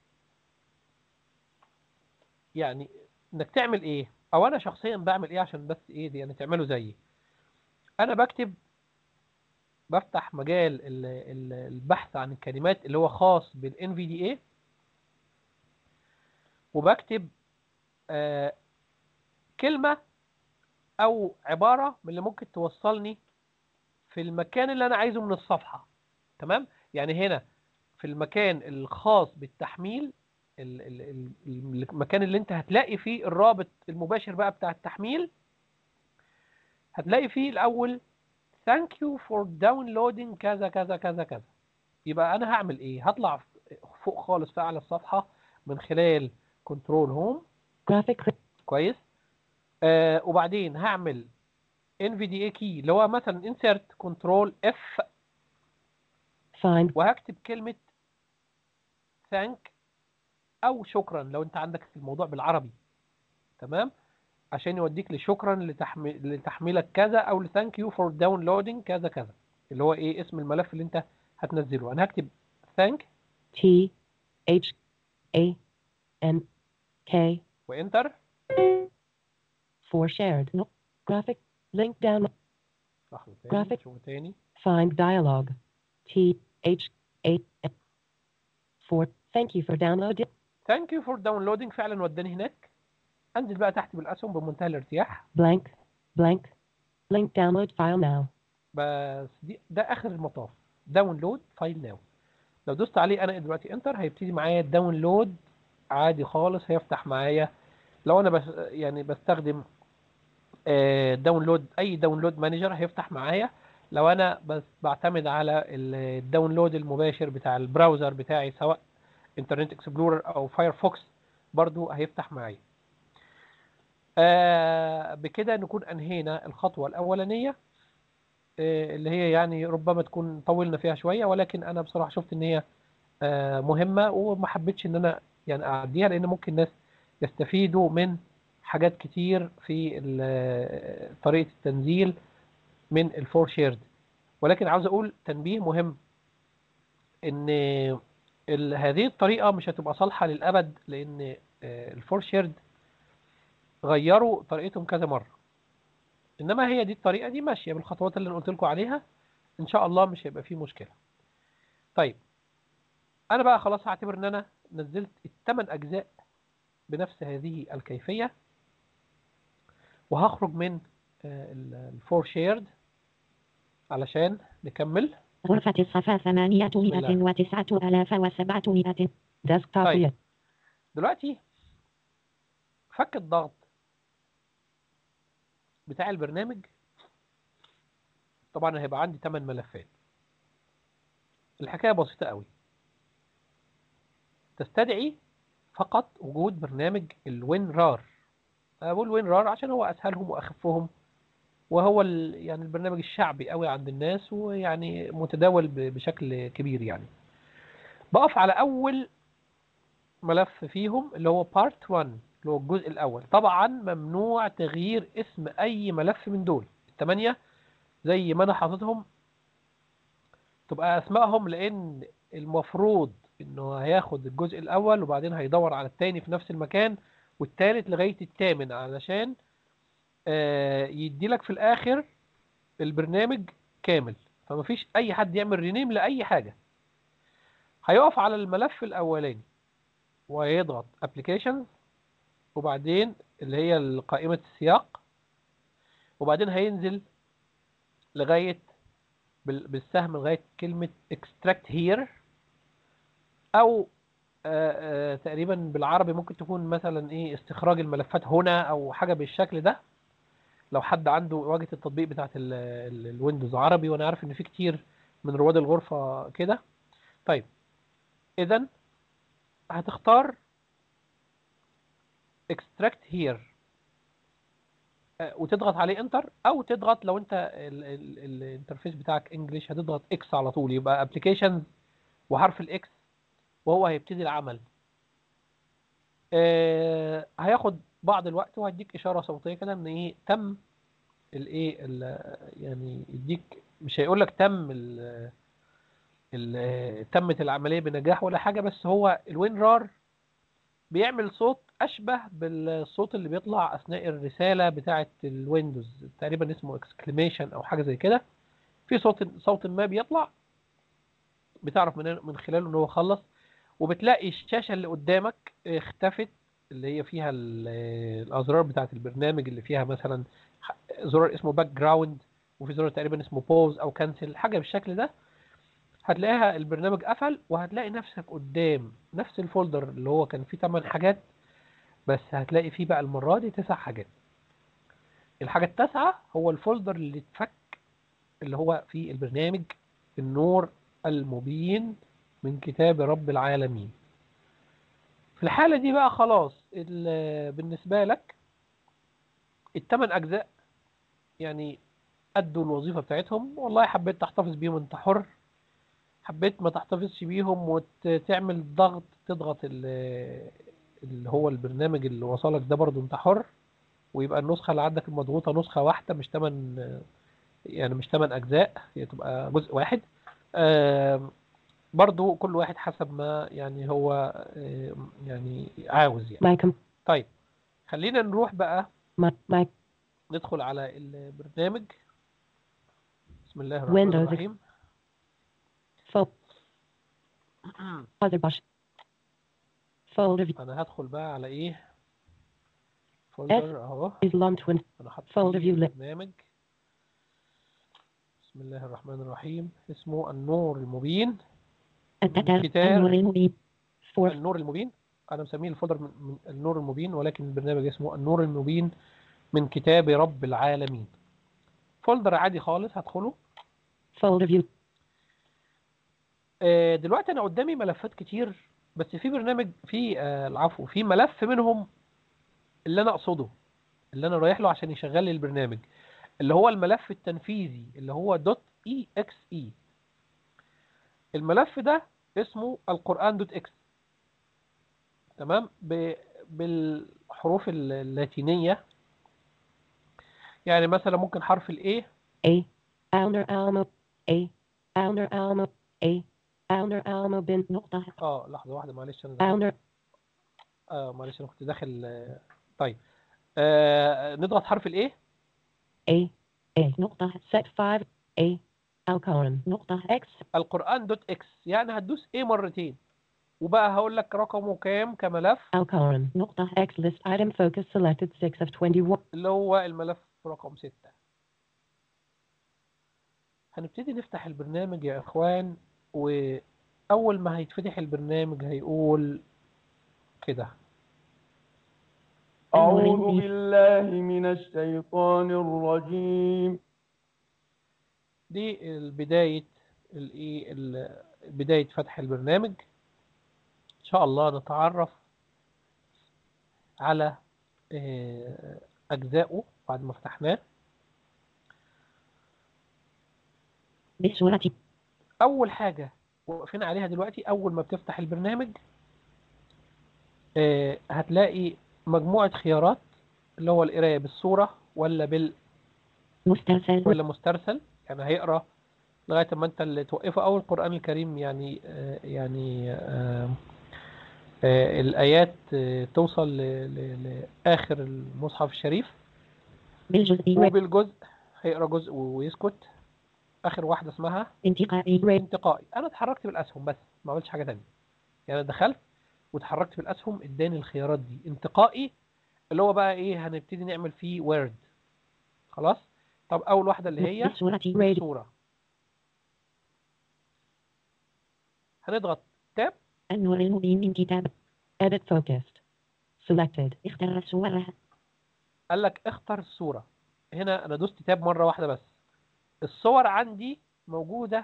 يعني انك تعمل ايه او انا شخصيا بعمل ايه عشان بس ايه دي يعني تعملوا زيي انا بكتب بفتح مجال ال- ال- البحث عن الكلمات اللي هو خاص بالان في دي اي وبكتب آه كلمة او عبارة من اللي ممكن توصلني في المكان اللي انا عايزه من الصفحة تمام يعني هنا في المكان الخاص بالتحميل ال- ال- ال- المكان اللي انت هتلاقي فيه الرابط المباشر بقى بتاع التحميل هتلاقي فيه الاول thank you for downloading كذا كذا كذا كذا يبقى انا هعمل ايه هطلع فوق خالص في اعلى الصفحة من خلال كنترول هوم Graphic click. كويس آه وبعدين هعمل NVDA key اللي هو مثلا insert control F Find. وهكتب كلمة thank أو شكرا لو أنت عندك الموضوع بالعربي تمام عشان يوديك لشكرا لتحمي... لتحميلك كذا أو thank you for downloading كذا كذا اللي هو إيه اسم الملف اللي أنت هتنزله أنا هكتب thank T. H. A. N. K. وإنتر For shared. No. Graphic. Link down. لحظة تاني Graphic. شوفه تاني Find dialog. T. H. A. N. For. Thank you for downloading. thank you for downloading فعلا وداني هناك أنزل بقى تحت بالأسهم بمنتهى الارتياح Blank. Blank. Link download file now. بس دي ده اخر المطاف داونلود فايل ناو لو دوست عليه انا دلوقتي انتر هيبتدي معايا الداونلود عادي خالص هيفتح معايا لو انا بس يعني بستخدم آه، داونلود اي داونلود مانجر هيفتح معايا لو انا بس بعتمد على الداونلود المباشر بتاع البراوزر بتاعي سواء انترنت اكسبلورر او فايرفوكس برضو هيفتح معايا آه، بكده نكون انهينا الخطوة الاولانية آه، اللي هي يعني ربما تكون طولنا فيها شوية ولكن أنا بصراحة شفت إن هي آه، مهمة وما حبيتش إن أنا يعني أعديها لأن ممكن الناس يستفيدوا من حاجات كتير في ال- طريقة التنزيل من الفور شيرد ولكن عاوز أقول تنبيه مهم إن ال- هذه الطريقة مش هتبقى صالحة للأبد لأن آه، الفور شيرد غيروا طريقتهم كذا مرة انما هي دي الطريقه دي ماشيه بالخطوات اللي انا قلت لكم عليها ان شاء الله مش هيبقى فيه مشكله طيب انا بقى خلاص هعتبر ان انا نزلت الثمان اجزاء بنفس هذه الكيفيه وهخرج من الفور شيرد علشان نكمل غرفة الصفا ثمانية بسم الله. مئة وتسعة آلاف وسبعمائة Desktop. طيب. yes. دلوقتي فك الضغط بتاع البرنامج طبعا هيبقى عندي 8 ملفات الحكاية بسيطة قوي تستدعي فقط وجود برنامج الوين رار اقول وين رار عشان هو اسهلهم واخفهم وهو ال- يعني البرنامج الشعبي قوي عند الناس ويعني متداول ب- بشكل كبير يعني بقف على اول ملف فيهم اللي هو بارت 1 اللي هو الجزء الاول طبعا ممنوع تغيير اسم اي ملف من دول الثمانية زي ما انا حاططهم تبقى اسمائهم لان المفروض انه هياخد الجزء الاول وبعدين هيدور على التاني في نفس المكان والتالت لغاية الثامن علشان آه، يديلك في الاخر البرنامج كامل فمفيش اي حد يعمل رينيم لاي حاجة هيقف على الملف الاولاني ويضغط applications وبعدين اللي هي قائمة السياق وبعدين هينزل لغاية بال- بالسهم لغاية كلمة extract here أو آه، آه، تقريبا بالعربي ممكن تكون مثلا ايه استخراج الملفات هنا او حاجة بالشكل ده لو حد عنده واجهة التطبيق بتاعت ال- ال- الويندوز عربي وانا عارف ان في كتير من رواد الغرفة كده طيب اذا هتختار extract here آه، وتضغط عليه انتر او تضغط لو انت ال- ال- ال- الانترفيس بتاعك انجلش هتضغط اكس على طول يبقى ابلكيشنز وحرف الاكس وهو هيبتدي العمل آه، هياخد بعض الوقت وهيديك اشاره صوتيه كده ان ايه تم الايه ال- يعني يديك مش هيقول لك تم ال ال- تمت العمليه بنجاح ولا حاجه بس هو الوين رار بيعمل صوت اشبه بالصوت اللي بيطلع اثناء الرساله بتاعه الويندوز تقريبا اسمه اكسكليميشن او حاجه زي كده في صوت صوت ما بيطلع بتعرف من من خلاله ان هو خلص وبتلاقي الشاشه اللي قدامك اختفت اللي هي فيها ال- الازرار بتاعه البرنامج اللي فيها مثلا ح- زرار اسمه باك جراوند وفي زرار تقريبا اسمه بوز او كانسل حاجه بالشكل ده هتلاقيها البرنامج قفل وهتلاقي نفسك قدام نفس الفولدر اللي هو كان فيه 8 حاجات بس هتلاقي فيه بقى المرة دي تسع حاجات الحاجة التاسعة هو الفولدر اللي اتفك اللي هو فيه البرنامج النور المبين من كتاب رب العالمين في الحالة دي بقى خلاص ال- بالنسبة لك الثمان أجزاء يعني أدوا الوظيفة بتاعتهم والله حبيت تحتفظ بيهم أنت حر حبيت ما تحتفظش بيهم وتعمل ضغط تضغط ال- اللي هو البرنامج اللي وصلك ده برضو انت حر ويبقى النسخة اللي عندك المضغوطة نسخة واحدة مش تمن يعني مش تمن أجزاء هي تبقى جزء واحد آم، برضو كل واحد حسب ما يعني هو آم، يعني عاوز يعني My com- طيب خلينا نروح بقى my my ندخل على البرنامج بسم الله الرحمن Windows الرحيم fo- other brush. Folder view انا هدخل بقى على ايه فولدر اهو is lumped when انا حاطط Folder فيه view list. برنامج بسم الله الرحمن الرحيم اسمه النور المبين التتر كتاب. النور المبين for النور المبين انا مسميه الفولدر من من النور المبين ولكن البرنامج اسمه النور المبين من كتاب رب العالمين فولدر عادي خالص هدخله folder view آه، دلوقتي انا قدامي ملفات كتير بس في برنامج في آه، العفو في ملف منهم اللي انا اقصده اللي انا رايح له عشان يشغل لي البرنامج اللي هو الملف التنفيذي اللي هو دوت اي اكس اي الملف ده اسمه القرآن دوت اكس تمام ب- بالحروف ال- اللاتينية يعني مثلا ممكن حرف الايه A Alner Almo A Alner Almo A Alner Almo bin نقطة اه لحظة واحدة معلش انا دخلت Alner اه معلش انا كنت داخل آه، طيب آه نضغط حرف الايه A A نقطة set 5 A Alcoran نقطة X القرآن دوت اكس يعني هتدوس ايه مرتين وبقى هقول لك رقمه كام كملف Alcoran نقطة X list item focus selected 6 of 21 اللي هو الملف رقم ستة هنبتدي نفتح البرنامج يا اخوان واول ما هيتفتح البرنامج هيقول كده أعوذ بالله من الشيطان الرجيم دي بداية الايه ال- بداية فتح البرنامج ان شاء الله نتعرف على آه، اجزائه بعد ما فتحناه بصورة اول حاجة واقفين عليها دلوقتي اول ما بتفتح البرنامج آه، هتلاقي مجموعة خيارات اللي هو القراية بالصورة ولا مسترسل ولا مسترسل يعني هيقرا لغايه ما انت اللي توقفه او القران الكريم يعني آه، يعني آه، آه، الايات آه، توصل ل- ل- لاخر المصحف الشريف بالجزء وبالجزء هيقرا جزء ويسكت اخر واحده اسمها انتقائي انتقائي انا اتحركت بالاسهم بس ما عملتش حاجه تانية يعني أنا دخلت واتحركت بالاسهم اداني الخيارات دي انتقائي اللي هو بقى ايه هنبتدي نعمل فيه وورد خلاص طب اول واحده اللي هي بالصورة الصوره هنضغط تاب النور المبين من كتاب Edit focused. Selected. اختر صورها قال لك اختر الصوره هنا انا دوست تاب مره واحده بس الصور عندي موجوده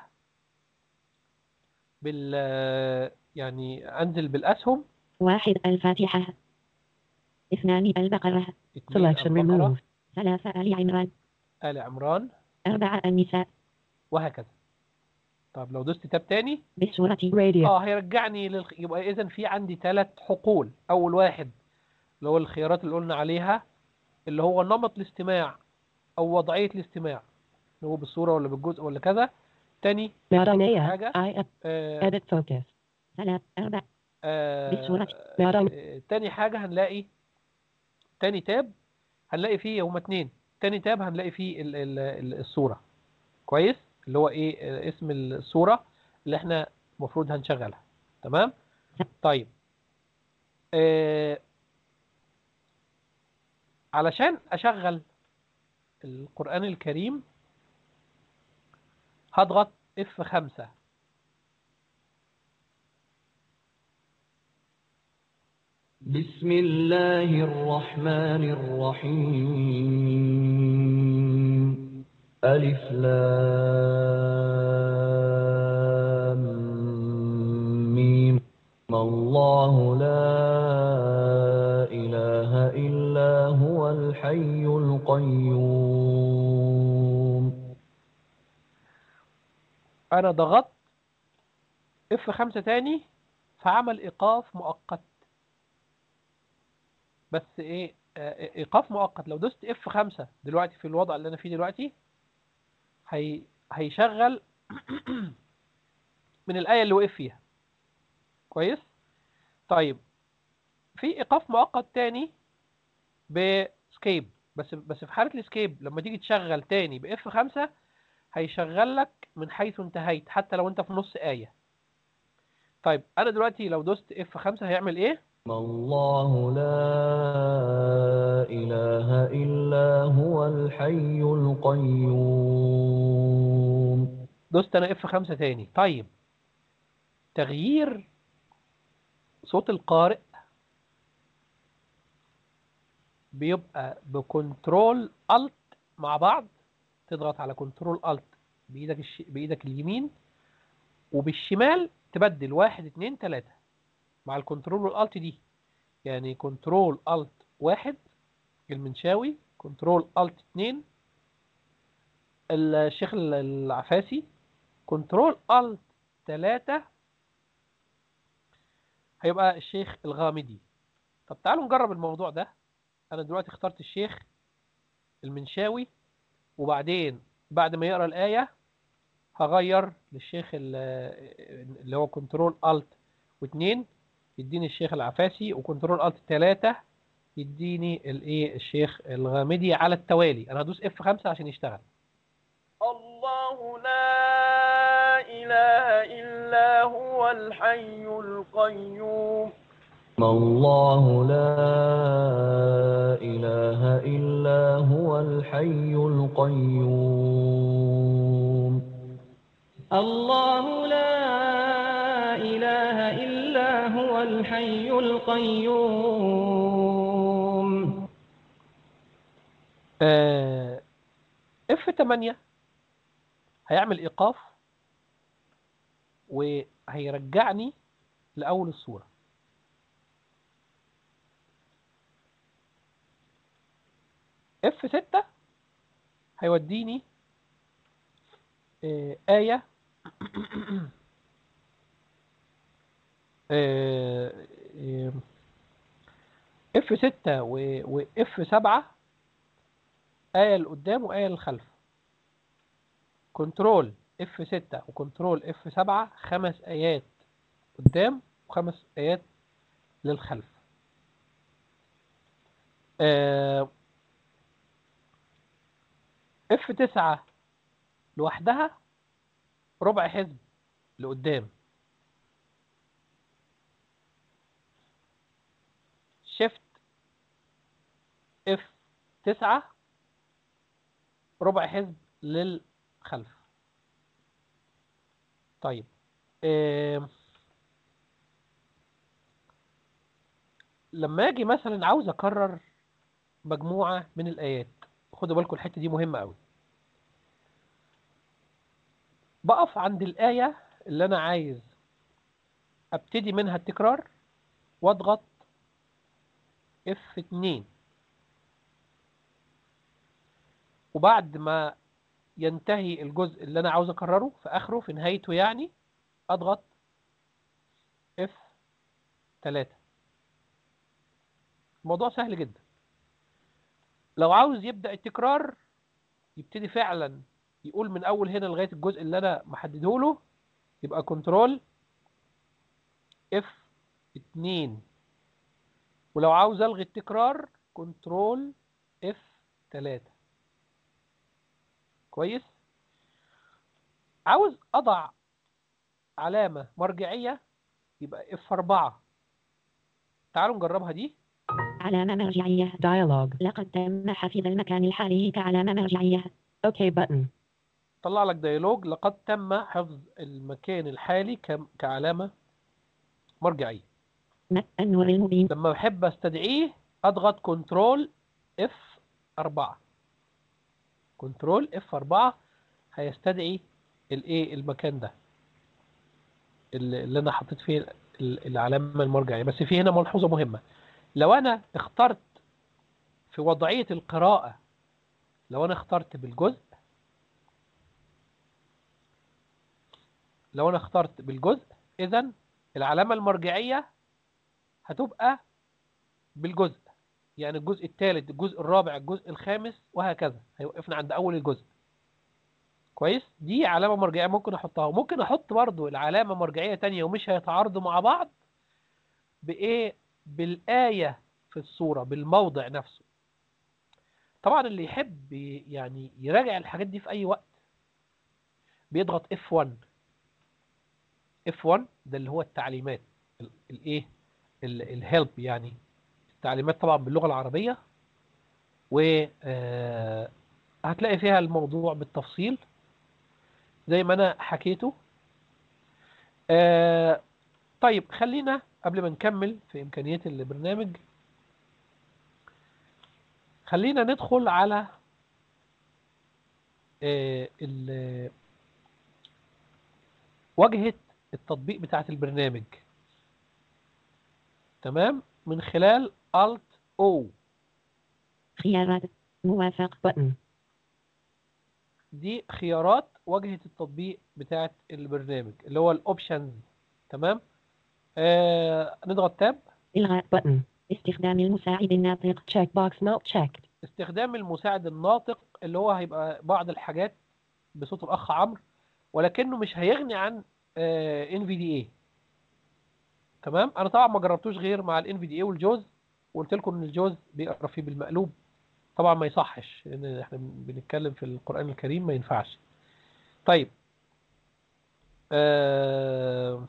بال يعني انزل بالاسهم واحد الفاتحة اثنان البقرة اتنين Selection البقرة، removed. ثلاثة آل عمران آل عمران أربعة النساء وهكذا طب لو دوست تاب تاني بالصورة Radio. اه هيرجعني للخ... يبقى اذا في عندي ثلاث حقول اول واحد اللي هو الخيارات اللي قلنا عليها اللي هو نمط الاستماع او وضعية الاستماع اللي هو بالصورة ولا بالجزء ولا كذا تاني Maranea. حاجة. I آه edit focus. ثلاث أربع آه بالصورة. نعم. آه تاني حاجة هنلاقي تاني تاب هنلاقي فيه هما اتنين تاني تاب هنلاقي فيه ال... ال... ال- الصورة كويس اللي هو ايه آه، اسم الصورة اللي احنا المفروض هنشغلها تمام طيب آه علشان اشغل القرآن الكريم هضغط F5 بسم الله الرحمن الرحيم ألف لام ميم الله لا إله إلا هو الحي القيوم انا ضغطت F5 تاني فعمل ايقاف مؤقت بس ايه آه، ايقاف مؤقت لو دوست F5 دلوقتي في الوضع اللي انا فيه دلوقتي هي هيشغل من الآية اللي وقف فيها كويس طيب في ايقاف مؤقت تاني بسكيب بس بس في حالة السكيب لما تيجي تشغل تاني ب F5 هيشغل لك من حيث انتهيت حتى لو انت في نص آية طيب انا دلوقتي لو دوست F5 هيعمل ايه الله لا إله إلا هو الحي القيوم دوست انا F5 تاني طيب تغيير صوت القارئ بيبقى بكنترول الت مع بعض تضغط على كنترول الت بايدك الش... بايدك اليمين وبالشمال تبدل واحد اتنين تلاتة مع الكنترول والالت دي يعني كنترول الت واحد المنشاوي كنترول الت اتنين الشيخ العفاسي كنترول الت تلاتة هيبقى الشيخ الغامدي طب تعالوا نجرب الموضوع ده انا دلوقتي اخترت الشيخ المنشاوي وبعدين بعد ما يقرا الايه هغير للشيخ ال- اللي هو كنترول الت واثنين يديني الشيخ العفاسي وكنترول الت ثلاثة يديني الايه الشيخ الغامدي على التوالي انا هدوس اف 5 عشان يشتغل الله لا إله إلا هو الحي القيوم الله لا إله إلا هو الحي القيوم الله لا إله إلا هو الحي القيوم اف 8 هيعمل ايقاف وهيرجعني لاول الصوره اف 6 هيوديني آه، آية اف 6 واف 7 آية لقدام وآية للخلف كنترول اف 6 وكنترول اف 7 خمس آيات قدام وخمس آيات للخلف اف 9 لوحدها ربع حزب لقدام شيفت اف 9 ربع حزب للخلف طيب آم، لما اجي مثلا عاوز اكرر مجموعة من الآيات خدوا بالكم الحتة دي مهمة قوي بقف عند الآية اللي أنا عايز أبتدي منها التكرار وأضغط F2 وبعد ما ينتهي الجزء اللي أنا عاوز أكرره في آخره في نهايته يعني أضغط F3 الموضوع سهل جدا لو عاوز يبدأ التكرار يبتدي فعلا يقول من اول هنا لغايه الجزء اللي انا محدده له يبقى كنترول اف 2 ولو عاوز الغي التكرار كنترول اف 3 كويس عاوز اضع علامه مرجعيه يبقى اف 4 تعالوا نجربها دي علامة مرجعية Dialogue. لقد تم حفظ المكان الحالي كعلامة مرجعية OK button. طلع لك ديالوج لقد تم حفظ المكان الحالي كم- كعلامه مرجعيه م- النور المبين لما بحب استدعيه اضغط كنترول اف 4 كنترول اف 4 هيستدعي الايه المكان ده اللي اللي انا حطيت فيه ال- العلامه المرجعيه بس في هنا ملحوظه مهمه لو انا اخترت في وضعيه القراءه لو انا اخترت بالجزء لو انا اخترت بالجزء اذا العلامه المرجعيه هتبقى بالجزء يعني الجزء الثالث الجزء الرابع الجزء الخامس وهكذا هيوقفنا عند اول الجزء كويس دي علامة مرجعية ممكن احطها وممكن احط برضو العلامة مرجعية تانية ومش هيتعارضوا مع بعض بايه بالآية في الصورة بالموضع نفسه طبعا اللي يحب ي- يعني يراجع الحاجات دي في اي وقت بيضغط F1 F1 ده اللي هو التعليمات ال- الايه الهيلب يعني التعليمات طبعا باللغة العربية و آه، هتلاقي فيها الموضوع بالتفصيل زي ما انا حكيته آه، طيب خلينا قبل ما نكمل في امكانيات البرنامج خلينا ندخل على آه، ال- واجهة التطبيق بتاعت البرنامج تمام من خلال Alt O خيارات موافق Button. دي خيارات واجهة التطبيق بتاعت البرنامج اللي هو الاوبشنز تمام آه نضغط تاب إلغاء Button. استخدام المساعد الناطق Checkbox not checked. استخدام المساعد الناطق اللي هو هيبقى بعض الحاجات بصوت الاخ عمرو ولكنه مش هيغني عن ان في دي اي تمام انا طبعا ما جربتوش غير مع الان في دي اي والجوز وقلت لكم ان الجوز بيقرا فيه بالمقلوب طبعا ما يصحش لان احنا بنتكلم في القران الكريم ما ينفعش طيب آه،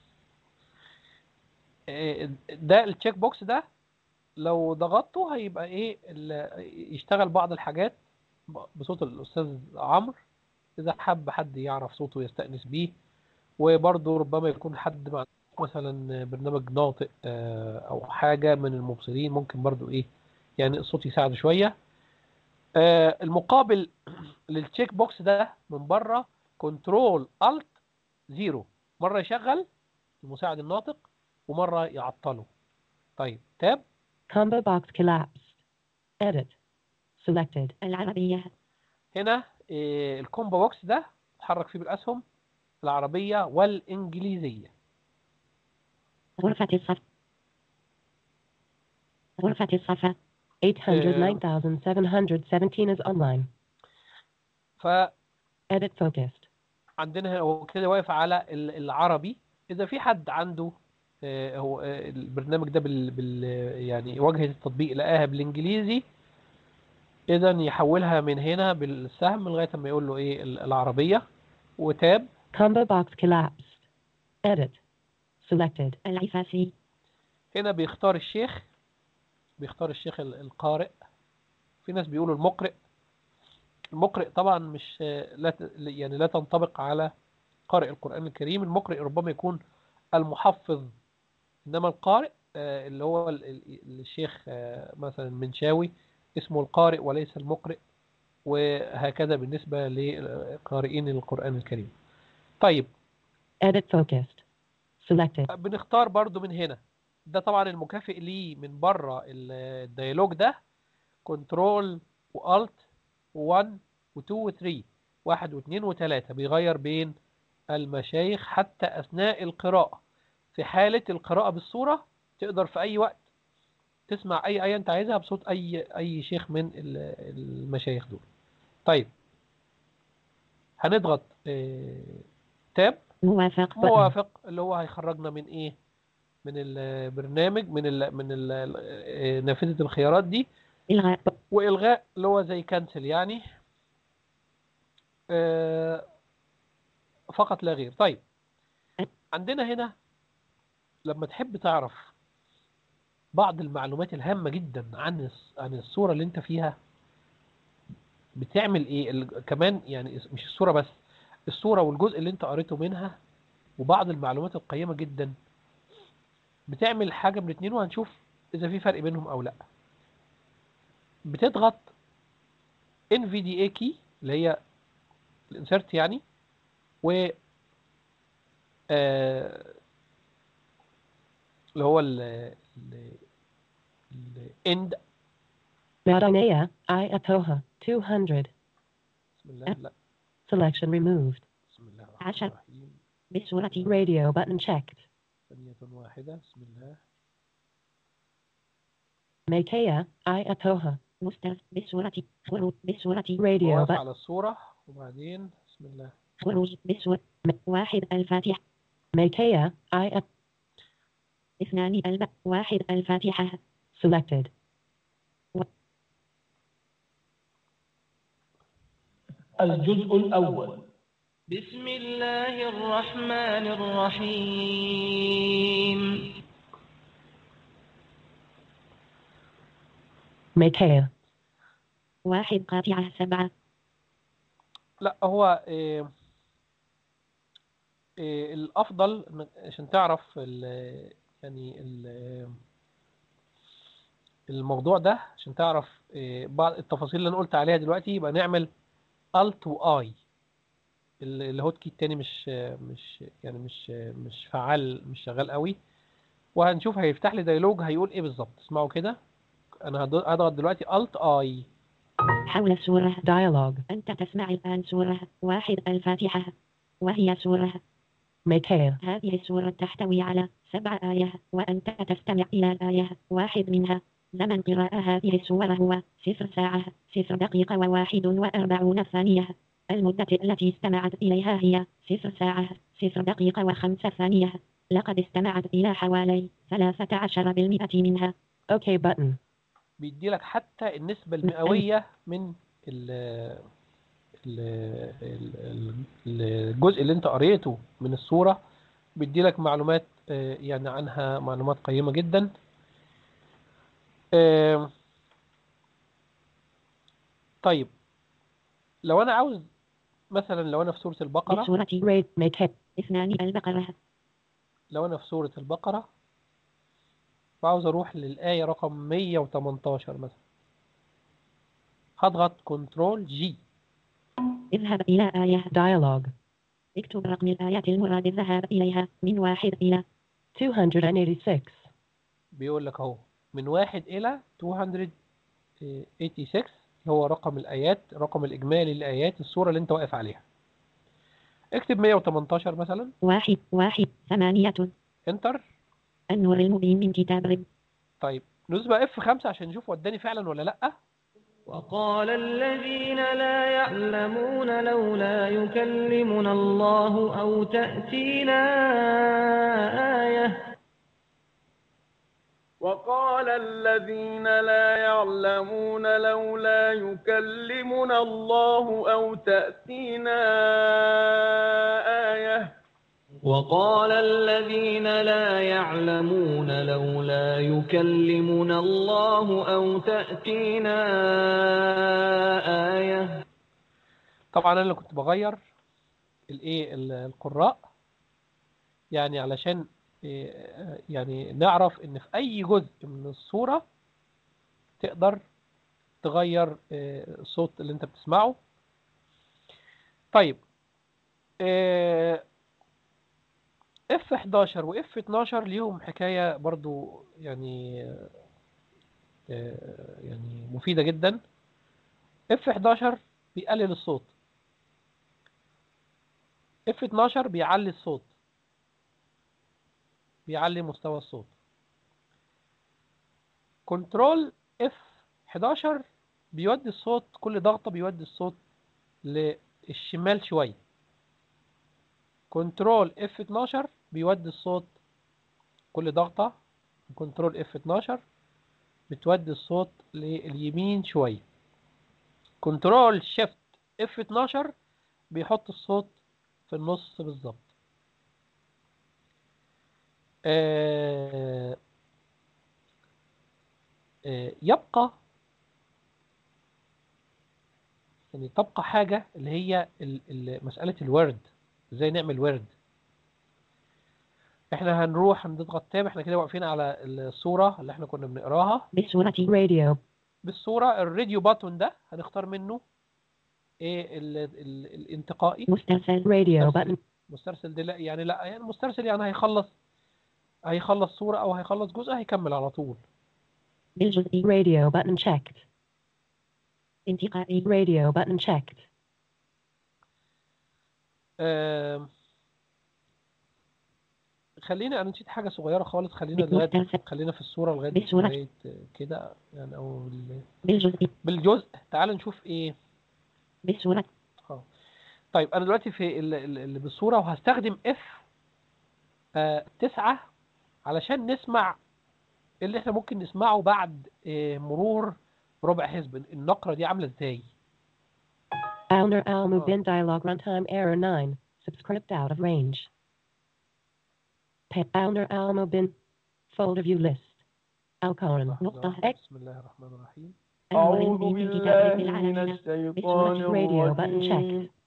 آه، ده التشيك بوكس ده لو ضغطته هيبقى ايه ال- يشتغل بعض الحاجات ب- بصوت الاستاذ عمرو اذا حب حد يعرف صوته يستأنس بيه وبرضه ربما يكون حد مع مثلا برنامج ناطق آه، او حاجه من المبصرين ممكن برضه ايه يعني الصوت يساعده شويه آه، المقابل للتشيك بوكس ده من بره كنترول الت زيرو مره يشغل المساعد الناطق ومره يعطله طيب تاب Combo box collapsed. Edit. Selected. العربية هنا آه، الكومبو بوكس ده اتحرك فيه بالاسهم العربيه والانجليزيه غرفة الصف غرفة الصفا 809717 is online. فعندنا Edit focused. هنا هو كده واقف على ال- العربي اذا في حد عنده آه، هو آه، البرنامج ده بال, بال يعني واجهة التطبيق لقاها بالانجليزي اذا يحولها من هنا بالسهم لغاية ما يقول له ايه ال- العربية وتاب Combo box collapsed. Edit. Selected. العفافي هنا بيختار الشيخ بيختار الشيخ ال- القارئ في ناس بيقولوا المقرئ المقرئ طبعا مش لا ت- يعني لا تنطبق على قارئ القرآن الكريم المقرئ ربما يكون المحفظ إنما القارئ آه، اللي هو ال- ال- الشيخ آه، مثلا منشاوي اسمه القارئ وليس المقرئ وهكذا بالنسبة لقارئين القرآن الكريم طيب Edit focused. Selected. بنختار برضو من هنا ده طبعا المكافئ ليه من بره ال- الديالوج ده كنترول والت 1 و2 و3 واحد واثنين وثلاثة بيغير بين المشايخ حتى أثناء القراءة في حالة القراءة بالصورة تقدر في أي وقت تسمع أي آية أنت عايزها بصوت أي أي شيخ من ال- المشايخ دول طيب هنضغط آه، تاب موافق موافق اللي هو هيخرجنا من ايه من البرنامج من ال من ال آه، نافذة الخيارات دي إلغاء والغاء اللي هو زي كنسل يعني آه، فقط لا غير طيب عندنا هنا لما تحب تعرف بعض المعلومات الهامة جدا عن الس- عن الصورة اللي انت فيها بتعمل ايه ال- كمان يعني مش الصورة بس الصورة والجزء اللي انت قريته منها وبعض المعلومات القيمة جدا بتعمل حاجة من الاتنين وهنشوف اذا في فرق بينهم او لا بتضغط NVDA key اللي هي الانسرت يعني و آه، اللي هو ال ال ال end Maranea, I Atoha, 200. بسم الله لا Selection removed. بسم الله الرحمن عشر. الرحيم بصورة Radio button checked. ثانية واحدة بسم الله Makea, I Atoha. مستر بصورة خروج بصورة Radio واقف button. على الصورة وبعدين بسم الله خروج بصورة واحد الفاتحة Makea, I At- اثنان الب واحد الفاتحة selected. الجزء الأول بسم الله الرحمن الرحيم Makea. واحد قاطعة سبعة لا هو إيه إيه الافضل إنك- عشان تعرف ال- يعني ال- الموضوع ده عشان تعرف إيه بعض التفاصيل اللي انا قلت عليها دلوقتي يبقى نعمل Alt و I ال- الهوت كي التاني مش مش يعني مش مش فعال مش شغال قوي وهنشوف هيفتح لي ديالوج هيقول ايه بالظبط اسمعوا كده انا هض- هضغط دلوقتي Alt I حول السورة Dialogue. أنت تسمع الآن سورة واحد الفاتحة وهي سورة Makea. هذه السورة تحتوي على سبع آيات وأنت تستمع إلى الآية واحد منها زمن قراءة هذه السورة هو صفر ساعة صفر دقيقة وواحد وأربعون ثانية المدة التي استمعت إليها هي صفر ساعة صفر دقيقة وخمسة ثانية لقد استمعت إلى حوالي ثلاثة عشر بالمئة منها OK button. بيدي لك حتى النسبة المئوية من ال ال- ال- ال- الجزء اللي انت قريته من الصورة بيدي لك معلومات آه، يعني عنها معلومات قيمة جدا آم، طيب لو انا عاوز مثلا لو انا في سورة البقرة بسورة Rate Makea. اثنان البقرة لو انا في سورة البقرة وعاوز اروح للآية رقم 118 مثلا هضغط كنترول جي اذهب إلى آية Dialogue. اكتب رقم الآية المراد الذهاب إليها من واحد إلى 286. بيقول لك اهو من واحد إلى 286 هو رقم الآيات رقم الإجمالي للآيات السورة اللي أنت واقف عليها اكتب 118 مثلا واحد واحد ثمانية انتر النور المبين من كتاب رب طيب ندوس بقى اف 5 عشان نشوف وداني فعلا ولا لا وقال الذين لا يعلمون لولا يكلمنا الله أو تأتينا آية وقال الذين لا يعلمون لولا يكلمنا الله أو تأتينا آية وقال الذين لا يعلمون لولا يكلمنا الله أو تأتينا آية طبعا انا اللي كنت بغير الايه ال- القراء يعني علشان إيه، يعني نعرف ان في اي جزء من الصورة تقدر تغير إيه، الصوت اللي انت بتسمعه طيب اف 11 واف 12 ليهم حكاية برضو يعني آه، يعني مفيدة جدا اف 11 بيقلل الصوت اف 12 بيعلي الصوت بيعلي مستوى الصوت كنترول اف 11 بيودي الصوت كل ضغطة بيودي الصوت للشمال شوية كنترول اف 12 بيودي الصوت كل ضغطة كنترول اف 12 بتودي الصوت لليمين شوية كنترول شيفت اف 12 بيحط الصوت في النص بالظبط آه، آه، يبقى يعني تبقى حاجة اللي هي ال- ال- مسألة الورد ازاي نعمل ورد احنا هنروح نضغط تاب احنا كده واقفين على الصورة اللي احنا كنا بنقراها بالصورة radio, بالصورة الراديو باتون ده هنختار منه ايه ال ال الانتقائي مسترسل radio مسترسل. button, مسترسل دي لا يعني لا يعني مسترسل يعني هيخلص هيخلص صورة او هيخلص جزء هيكمل على طول بالجزء radio button checked, انتقائي radio button checked, آم، خلينا انا نسيت حاجة صغيرة خالص خلينا لغاية مسترسل خلينا في الصورة لغاية بالصورة. لغاية كده يعني او ال- بالجزء بالجزء تعال نشوف ايه بالصورة اه طيب انا دلوقتي في ال- ال- اللي بالصورة وهستخدم اف آه تسعة علشان نسمع اللي احنا ممكن نسمعه بعد آه مرور ربع حزب النقرة دي عاملة ازاي Owner Al moved Oh. in dialog runtime error 9, subscript out of range. Pa- Owner Al moved in folder view list. Alcoran, نقطة X, بسم الله الرحمن الرحيم أعوذ أعوذ بالله بالله من العالمين الشيطان radio button الرجيم checked.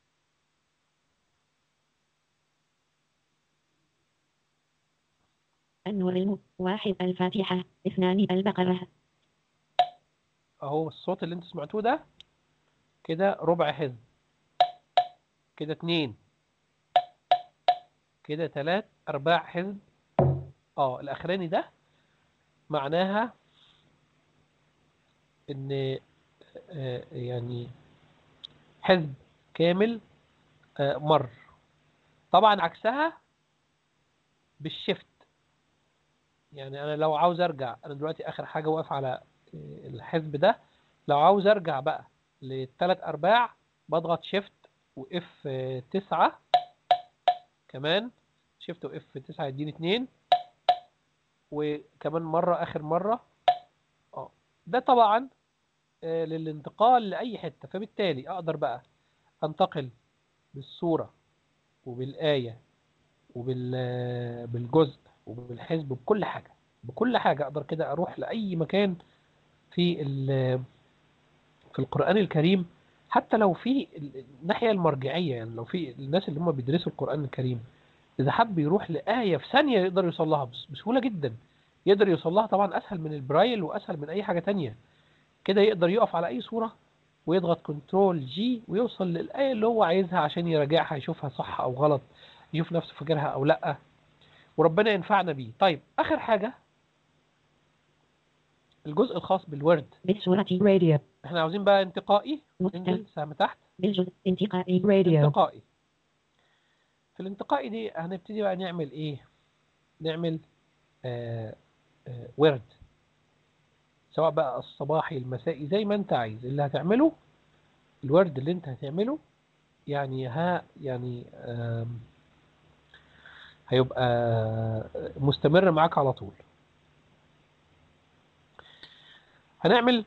النور واحد الفاتحة اثنان البقرة اهو الصوت اللي انتوا سمعتوه ده كده ربع حزب كده اتنين كده تلات ارباع حزب اه الاخراني ده معناها ان آه، يعني حزب كامل آه، مر طبعا عكسها بالشفت يعني انا لو عاوز ارجع انا دلوقتي اخر حاجه واقف على آه، الحزب ده لو عاوز ارجع بقى للثلاث ارباع بضغط شيفت واف تسعة كمان شيفت واف تسعة يديني اتنين وكمان مرة اخر مرة اه ده طبعا آه، للانتقال لأي حتة فبالتالي أقدر بقى أنتقل بالصورة وبالآية وبالجزء وبالحزب بكل حاجة بكل حاجة أقدر كده أروح لأي مكان في ال- في القرآن الكريم حتى لو في ال- الناحية المرجعية يعني لو في الناس اللي هم بيدرسوا القرآن الكريم إذا حب يروح لآية في ثانية يقدر يوصل لها بس- بسهولة جدا يقدر يوصل لها طبعا أسهل من البرايل وأسهل من أي حاجة تانية كده يقدر يقف على أي صورة ويضغط كنترول جي ويوصل للآية اللي هو عايزها عشان يراجعها يشوفها صح أو غلط يشوف نفسه فاكرها أو لأ وربنا ينفعنا بيه طيب آخر حاجة الجزء الخاص بالورد بالصورة radio, احنا عاوزين بقى انتقائي مستر انزل سهم تحت بالجزء انتقائي radio, انتقائي في الانتقائي دي هنبتدي بقى نعمل ايه نعمل آه آه ورد سواء بقى الصباحي المسائي زي ما انت عايز اللي هتعمله الورد اللي انت هتعمله يعني ها يعني آم، هيبقى مستمر معاك على طول هنعمل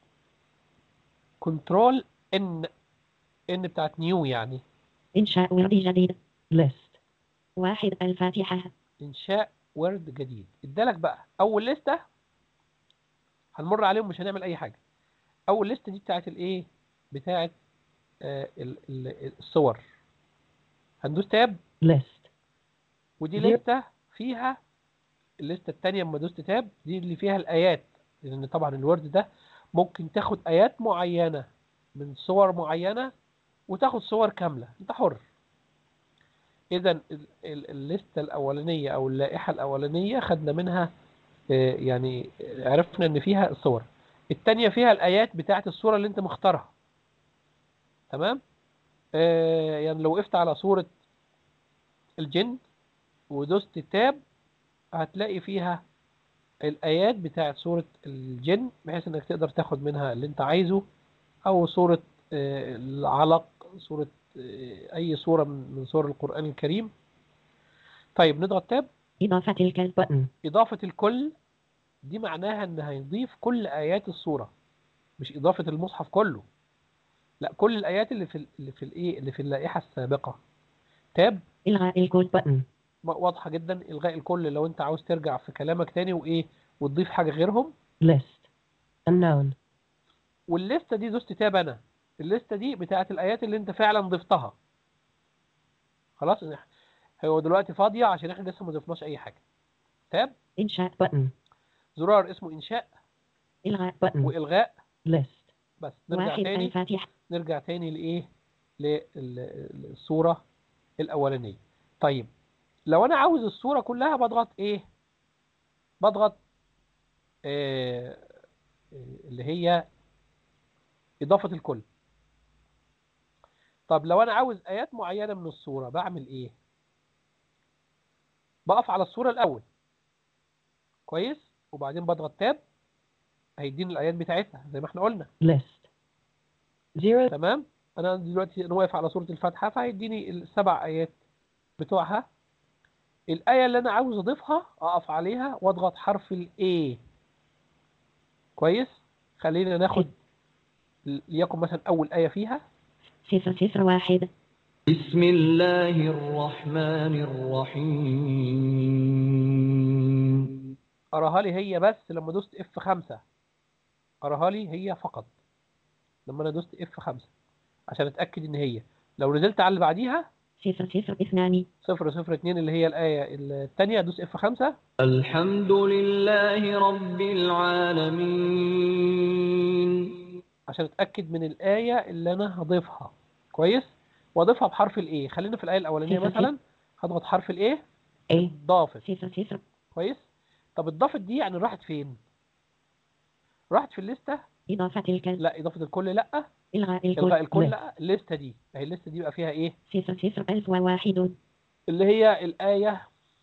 كنترول ان ان بتاعت نيو يعني إنشاء ورد جديد list, واحد الفاتحة انشاء ورد جديد ادالك بقى اول لستة هنمر عليهم مش هنعمل اي حاجة اول لستة دي بتاعت الايه بتاعت آه ال- ال- الصور هندوس تاب list, ودي دي- لستة فيها الليستة التانية لما دوست تاب دي اللي فيها الآيات لأن طبعا الورد ده ممكن تاخد آيات معينة من صور معينة وتاخد صور كاملة أنت حر إذا ال- ال- الليستة الأولانية أو اللائحة الأولانية خدنا منها آه، يعني عرفنا إن فيها الصور التانية فيها الآيات بتاعت الصورة اللي أنت مختارها تمام آه، يعني لو وقفت على صورة الجن ودوست تاب هتلاقي فيها الآيات بتاعت سورة الجن بحيث انك تقدر تاخد منها اللي انت عايزه او سورة آه، العلق سورة آه، اي سورة من من سور القرآن الكريم طيب نضغط تاب إضافة الكلب button, إضافة الكل دي معناها ان هيضيف كل آيات السورة مش إضافة المصحف كله لا كل الآيات اللي في ال- اللي في الايه اللي في اللائحة السابقة تاب إلغاء الكل button, واضحة جدا إلغاء الكل لو انت عاوز ترجع في كلامك تاني وايه وتضيف حاجة غيرهم list, unknown, والليستة دي دوست تاب انا الليستة دي بتاعت الآيات اللي انت فعلا ضفتها خلاص هو دلوقتي فاضية عشان احنا لسه ما ضفناش اي حاجة تاب إنشاء button, زرار اسمه انشاء إلغاء button, والغاء list, بس نرجع واحد تاني الفاتحة نرجع تاني لايه للصورة الاولانية طيب لو انا عاوز الصورة كلها بضغط ايه بضغط آه آه، اللي هي اضافة الكل طب لو انا عاوز ايات معينة من الصورة بعمل ايه بقف على الصورة الاول كويس وبعدين بضغط تاب هيديني الايات بتاعتها زي ما احنا قلنا list, zero, تمام انا دلوقتي انا واقف على سورة الفاتحة فهيديني السبع ايات بتوعها الآية اللي أنا عاوز أضيفها أقف عليها وأضغط حرف ال A كويس خلينا ناخد ليكن مثلا أول آية فيها صفر صفر واحد بسم الله الرحمن الرحيم أراها لي هي بس لما دوست اف 5 أراها لي هي فقط لما أنا دوست اف 5 عشان أتأكد إن هي لو نزلت على اللي بعديها صفر صفر اثنان صفر صفر اتنين اللي هي الآية التانية دوس اف 5 الحمد لله رب العالمين عشان اتاكد من الايه اللي انا هضيفها كويس واضيفها بحرف الايه خلينا في الايه الاولانيه صفر مثلا هضغط حرف الايه A, ضافت صفر صفر كويس طب الضافت دي يعني راحت فين راحت في الليسته إضافة الكلب لا اضافه الكل لا إلغاء الغاء الكل الكل لا. لا الليسته دي اهي الليسته دي بقى فيها ايه صفر صفر ألف وواحد اللي هي الايه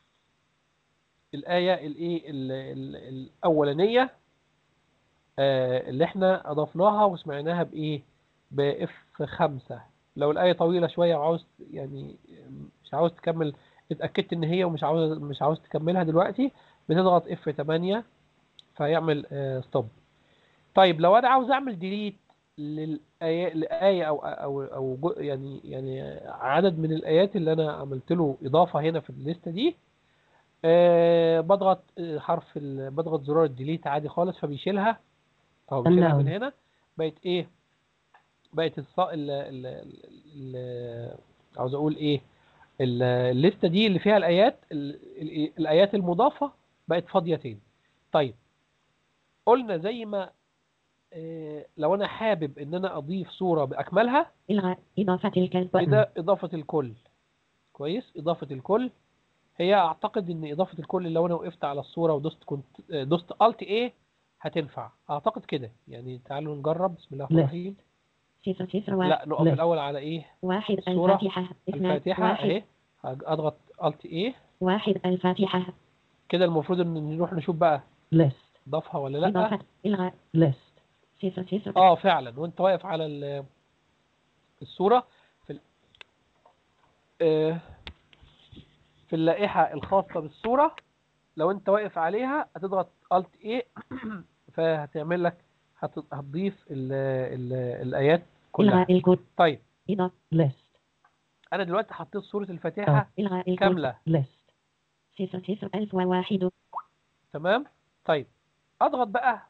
الايه الايه ال- ال- الاولانيه آه، اللي احنا اضفناها وسمعناها بايه باف 5 لو الايه طويله شويه وعاوز يعني مش عاوز تكمل اتاكدت ان هي ومش عاوز مش عاوز تكملها دلوقتي بتضغط اف 8 فيعمل ستوب طيب لو انا عاوز اعمل ديليت للايه لايه او او او جو- يعني يعني عدد من الايات اللي انا عملت له اضافه هنا في الليسته دي آه، بضغط آه، حرف ال- بضغط زرار الديليت عادي خالص فبيشيلها اهو بيشيلها من Unknown. هنا بقت ايه بقت الص... ال... ال... ال... ال... عاوز اقول ايه ال- الليسته دي اللي فيها الايات ال... ال... الايات المضافه بقت فاضيه تاني طيب قلنا زي ما آه، لو انا حابب ان انا اضيف صوره باكملها إلغاء إضافة الكلب كده اضافه الكل كويس اضافه الكل هي اعتقد ان اضافه الكل لو انا وقفت على الصوره ودوست كنت آه، دوست الت ايه هتنفع اعتقد كده يعني تعالوا نجرب بسم الله الرحمن لا. الرحيم صفر صفر واحد لا نقف لا. الاول على ايه واحد الصورة الفاتحة اثنان الفاتحه واحد اهي هج- اضغط الت ايه واحد الفاتحة كده المفروض ان نروح نشوف بقى list, ضافها ولا لا إضافة إلغاء list, صفر صفر اه فعلا وانت واقف على ال- الصورة في ال- آه، في اللائحة الخاصة بالصورة لو انت واقف عليها هتضغط Alt A فهتعمل لك هت- هتضيف ال ال الآيات كلها إلغاء الكود طيب إضافة list, انا دلوقتي حطيت سورة الفاتحة إلغاء الكود كاملة list, صفر صفر ألف وواحد تمام طيب اضغط بقى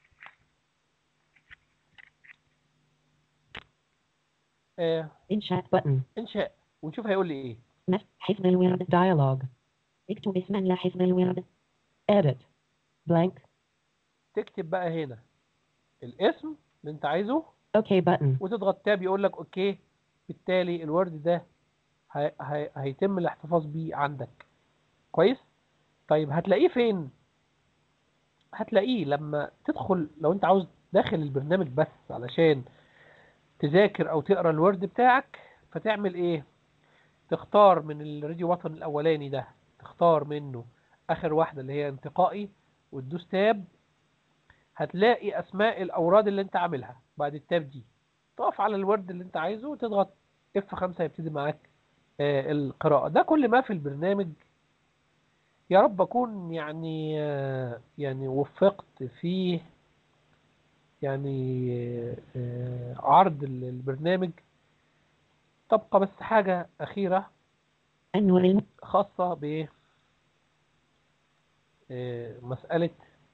آه إنشاء button, انشاء ونشوف هيقول لي ايه نفس حفظ الورد dialog, اكتب اسما لحفظ الورد edit, blank, تكتب بقى هنا الاسم اللي انت عايزه OK button, وتضغط تاب يقول لك اوكي بالتالي الورد ده هي هي هيتم الاحتفاظ بيه عندك كويس طيب هتلاقيه فين هتلاقيه لما تدخل لو انت عاوز داخل البرنامج بس علشان تذاكر او تقرا الورد بتاعك فتعمل ايه تختار من الراديو وطن الاولاني ده تختار منه اخر واحده اللي هي انتقائي وتدوس تاب هتلاقي اسماء الاوراد اللي انت عاملها بعد التاب دي تقف على الورد اللي انت عايزه وتضغط F5 يبتدي معاك آه، القراءة ده كل ما في البرنامج يا رب أكون يعني آه، يعني وفقت في يعني آه، عرض ال- البرنامج تبقى بس حاجة أخيرة النور الم... خاصة ب آه، مسألة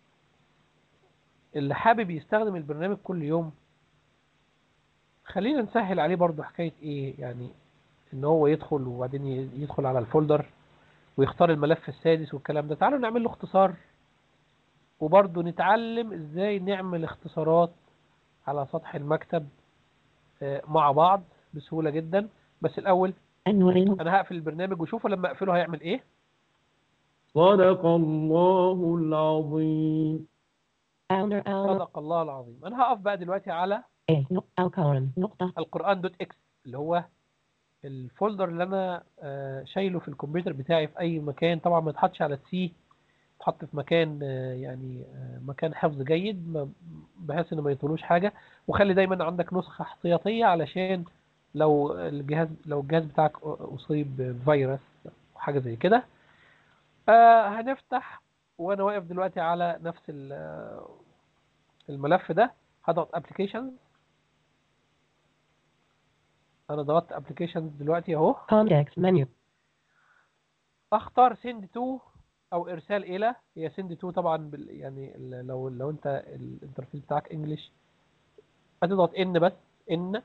اللي حابب يستخدم البرنامج كل يوم خلينا نسهل عليه برضو حكاية ايه يعني ان هو يدخل وبعدين ي- يدخل على الفولدر ويختار الملف السادس والكلام ده تعالوا نعمل له اختصار وبرضو نتعلم ازاي نعمل اختصارات على سطح المكتب آه، مع بعض بسهولة جدا بس الاول النور الم... انا هقفل البرنامج وشوفه لما اقفله هيعمل ايه صدق الله العظيم Founder Al صدق الله العظيم انا هقف بقى دلوقتي على A. Alcoran, نقطة القرآن دوت اكس اللي هو الفولدر اللي انا آه، شايله في الكمبيوتر بتاعي في اي مكان طبعا ما يتحطش على السي يتحط في مكان آه، يعني آه، مكان حفظ جيد ما- بحيث ان ما يطولوش حاجه وخلي دايما عندك نسخه احتياطيه علشان لو الجهاز لو الجهاز بتاعك اصيب بفيروس او حاجه زي كده آه، هنفتح وانا واقف دلوقتي على نفس ال- آه، الملف ده هضغط ابلكيشن انا ضغطت ابلكيشن دلوقتي اهو Context menu, اختار سند تو او ارسال الى هي سند تو طبعا بال يعني ال- لو لو انت الانترفيس بتاعك انجلش هتضغط ان بس ان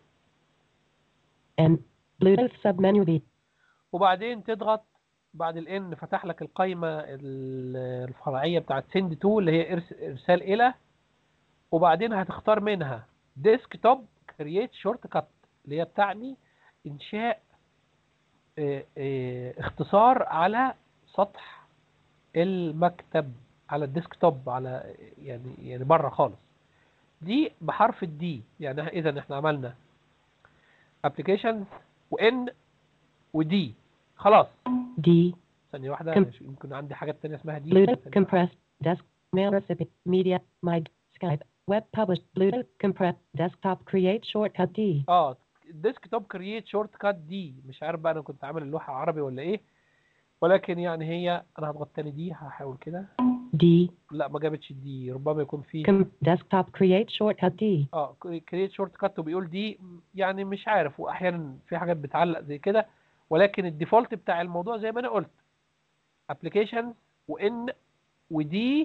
N. Bluetooth submenu B. وبعدين تضغط بعد الان فتح لك القائمه ال- الفرعيه بتاعت سند تو اللي هي إرس- ارسال الى وبعدين هتختار منها ديسكتوب كرييت شورت كات اللي هي بتعني انشاء آه، آه، اختصار على سطح المكتب على الديسكتوب على يعني يعني بره خالص دي بحرف الدي يعني اذا احنا عملنا ابلكيشنز وان ودي خلاص D. ثانية واحدة كم- يمكن عندي حاجات تانية اسمها دي Bluetooth ثانية واحدة. compressed desk mail recipient media my Skype web published Bluetooth compressed desktop create shortcut D اه الديسكتوب كرييت شورت كات دي مش عارف بقى انا كنت عامل اللوحة عربي ولا ايه ولكن يعني هي انا هضغط تاني دي هحاول كده D لا ما جابتش دي ربما يكون في com- desktop create shortcut D اه كرييت شورت كات وبيقول دي يعني مش عارف واحيانا في حاجات بتعلق زي كده ولكن الديفولت بتاع الموضوع زي ما انا قلت ابلكيشنز وان ودي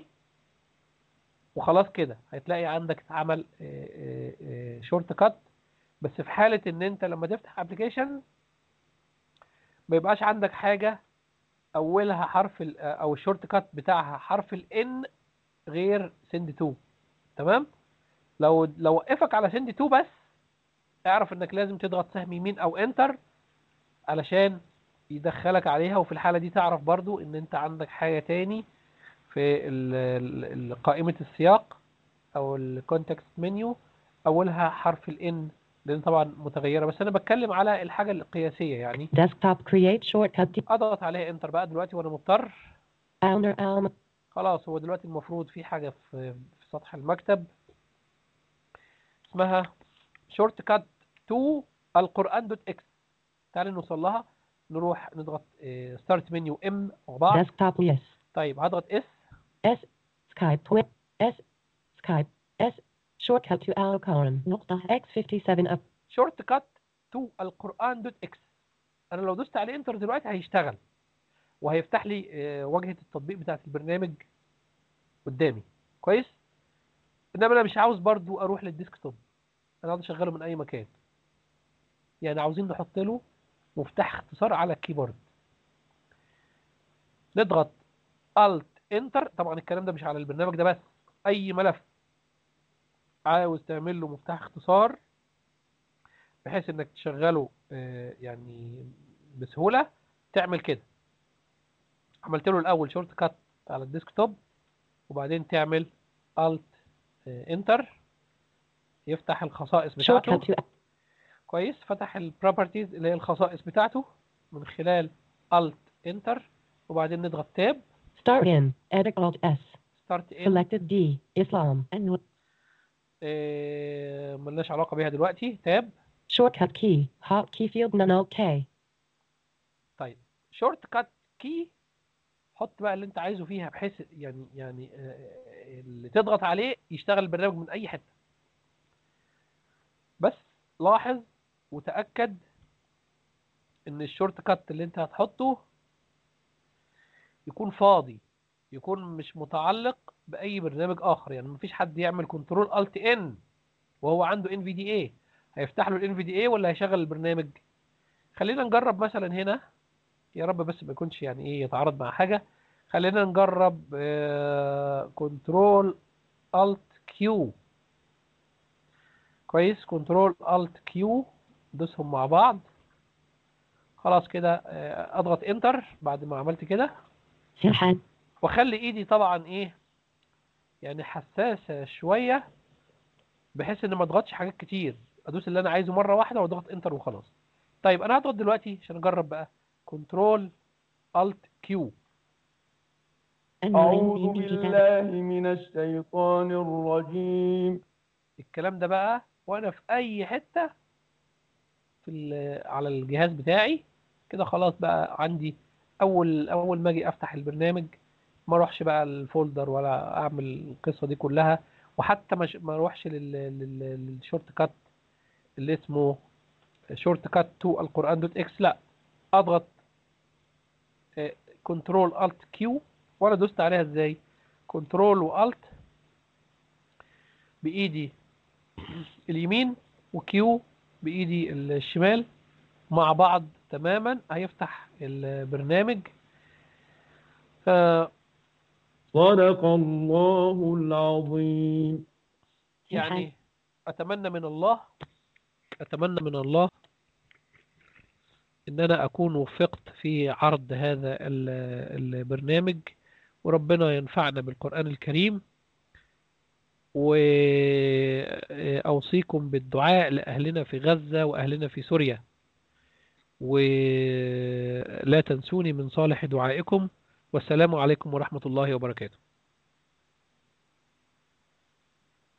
وخلاص كده هتلاقي عندك اتعمل شورت كات بس في حالة ان انت لما تفتح ابلكيشن ما يبقاش عندك حاجة اولها حرف ال- او الشورت كات بتاعها حرف الان غير سند تو تمام لو لو وقفك على سند تو بس اعرف انك لازم تضغط سهم يمين او انتر علشان يدخلك عليها وفي الحالة دي تعرف برضو ان انت عندك حاجة تاني في ال- ال- ال- قائمة السياق او الكونتكست منيو اولها حرف الان لان طبعا متغيرة بس انا بتكلم على الحاجة القياسية يعني desktop create shortcut D اضغط عليها انتر بقى دلوقتي وانا مضطر founder Alma خلاص هو دلوقتي المفروض في حاجة في في سطح المكتب اسمها شورت كات تو القرآن دوت اكس تعالى نوصل لها نروح نضغط ستارت منيو ام مع بعض Desktop yes. طيب هضغط اس S. Skype. Twit. S. Skype. S. Shortcut to Alcoran. نقطة X57 up. شورت كات تو القرآن دوت اكس انا لو دوست عليه انتر دلوقتي هيشتغل وهيفتح لي آه، واجهة التطبيق بتاعت البرنامج قدامي كويس انما انا مش عاوز برضو اروح للديسكتوب انا عاوز اشغله من اي مكان يعني عاوزين نحط له مفتاح اختصار على الكيبورد نضغط الت انتر طبعا الكلام ده مش على البرنامج ده بس اي ملف عاوز تعمل له مفتاح اختصار بحيث انك تشغله آه، يعني بسهولة تعمل كده عملت له الاول شورت كات على الديسكتوب وبعدين تعمل الت انتر يفتح الخصائص بتاعته Shortcut to كويس فتح البروبرتيز اللي هي الخصائص بتاعته من خلال الت انتر وبعدين نضغط تاب Start in. Edit Alt S. ستارت ان Selected D. Islam. أنو ملناش علاقة بيها دلوقتي تاب Shortcut key. Hot key field none Alt K. طيب شورت كات كي حط بقى اللي انت عايزه فيها بحيث يعني يعني آه، اللي تضغط عليه يشتغل البرنامج من اي حته بس لاحظ وتاكد ان الشورت كات اللي انت هتحطه يكون فاضي يكون مش متعلق باي برنامج اخر يعني مفيش حد يعمل كنترول الت ان وهو عنده ان في دي اي هيفتح له الان في دي اي ولا هيشغل البرنامج خلينا نجرب مثلا هنا يا رب بس ما يكونش يعني ايه يتعارض مع حاجة خلينا نجرب كنترول الت كيو كويس كنترول الت كيو دوسهم مع بعض خلاص كده آه، اضغط انتر بعد ما عملت كده سرحان واخلي ايدي طبعا ايه يعني حساسة شوية بحيث ان ما اضغطش حاجات كتير ادوس اللي انا عايزه مرة واحدة واضغط انتر وخلاص طيب انا هضغط دلوقتي عشان اجرب بقى كنترول الت كيو أنو أعوذ عندي من كتاب بالله من الشيطان الرجيم الكلام ده بقى وانا في اي حتة في ال- على الجهاز بتاعي كده خلاص بقى عندي اول اول ما اجي افتح البرنامج ما اروحش بقى الفولدر ولا اعمل القصة دي كلها وحتى مش ما اروحش لل- لل- للشورت كات اللي اسمه شورت كات تو القرآن دوت اكس لا اضغط كنترول الت كيو وانا دوست عليها ازاي كنترول والت بايدي اليمين وكيو بايدي الشمال مع بعض تماما هيفتح البرنامج آه، صدق الله العظيم يعني اتمنى من الله اتمنى من الله ان انا اكون وفقت في عرض هذا ال- البرنامج وربنا ينفعنا بالقرآن الكريم وأوصيكم بالدعاء لأهلنا في غزة وأهلنا في سوريا ولا تنسوني من صالح دعائكم والسلام عليكم ورحمة الله وبركاته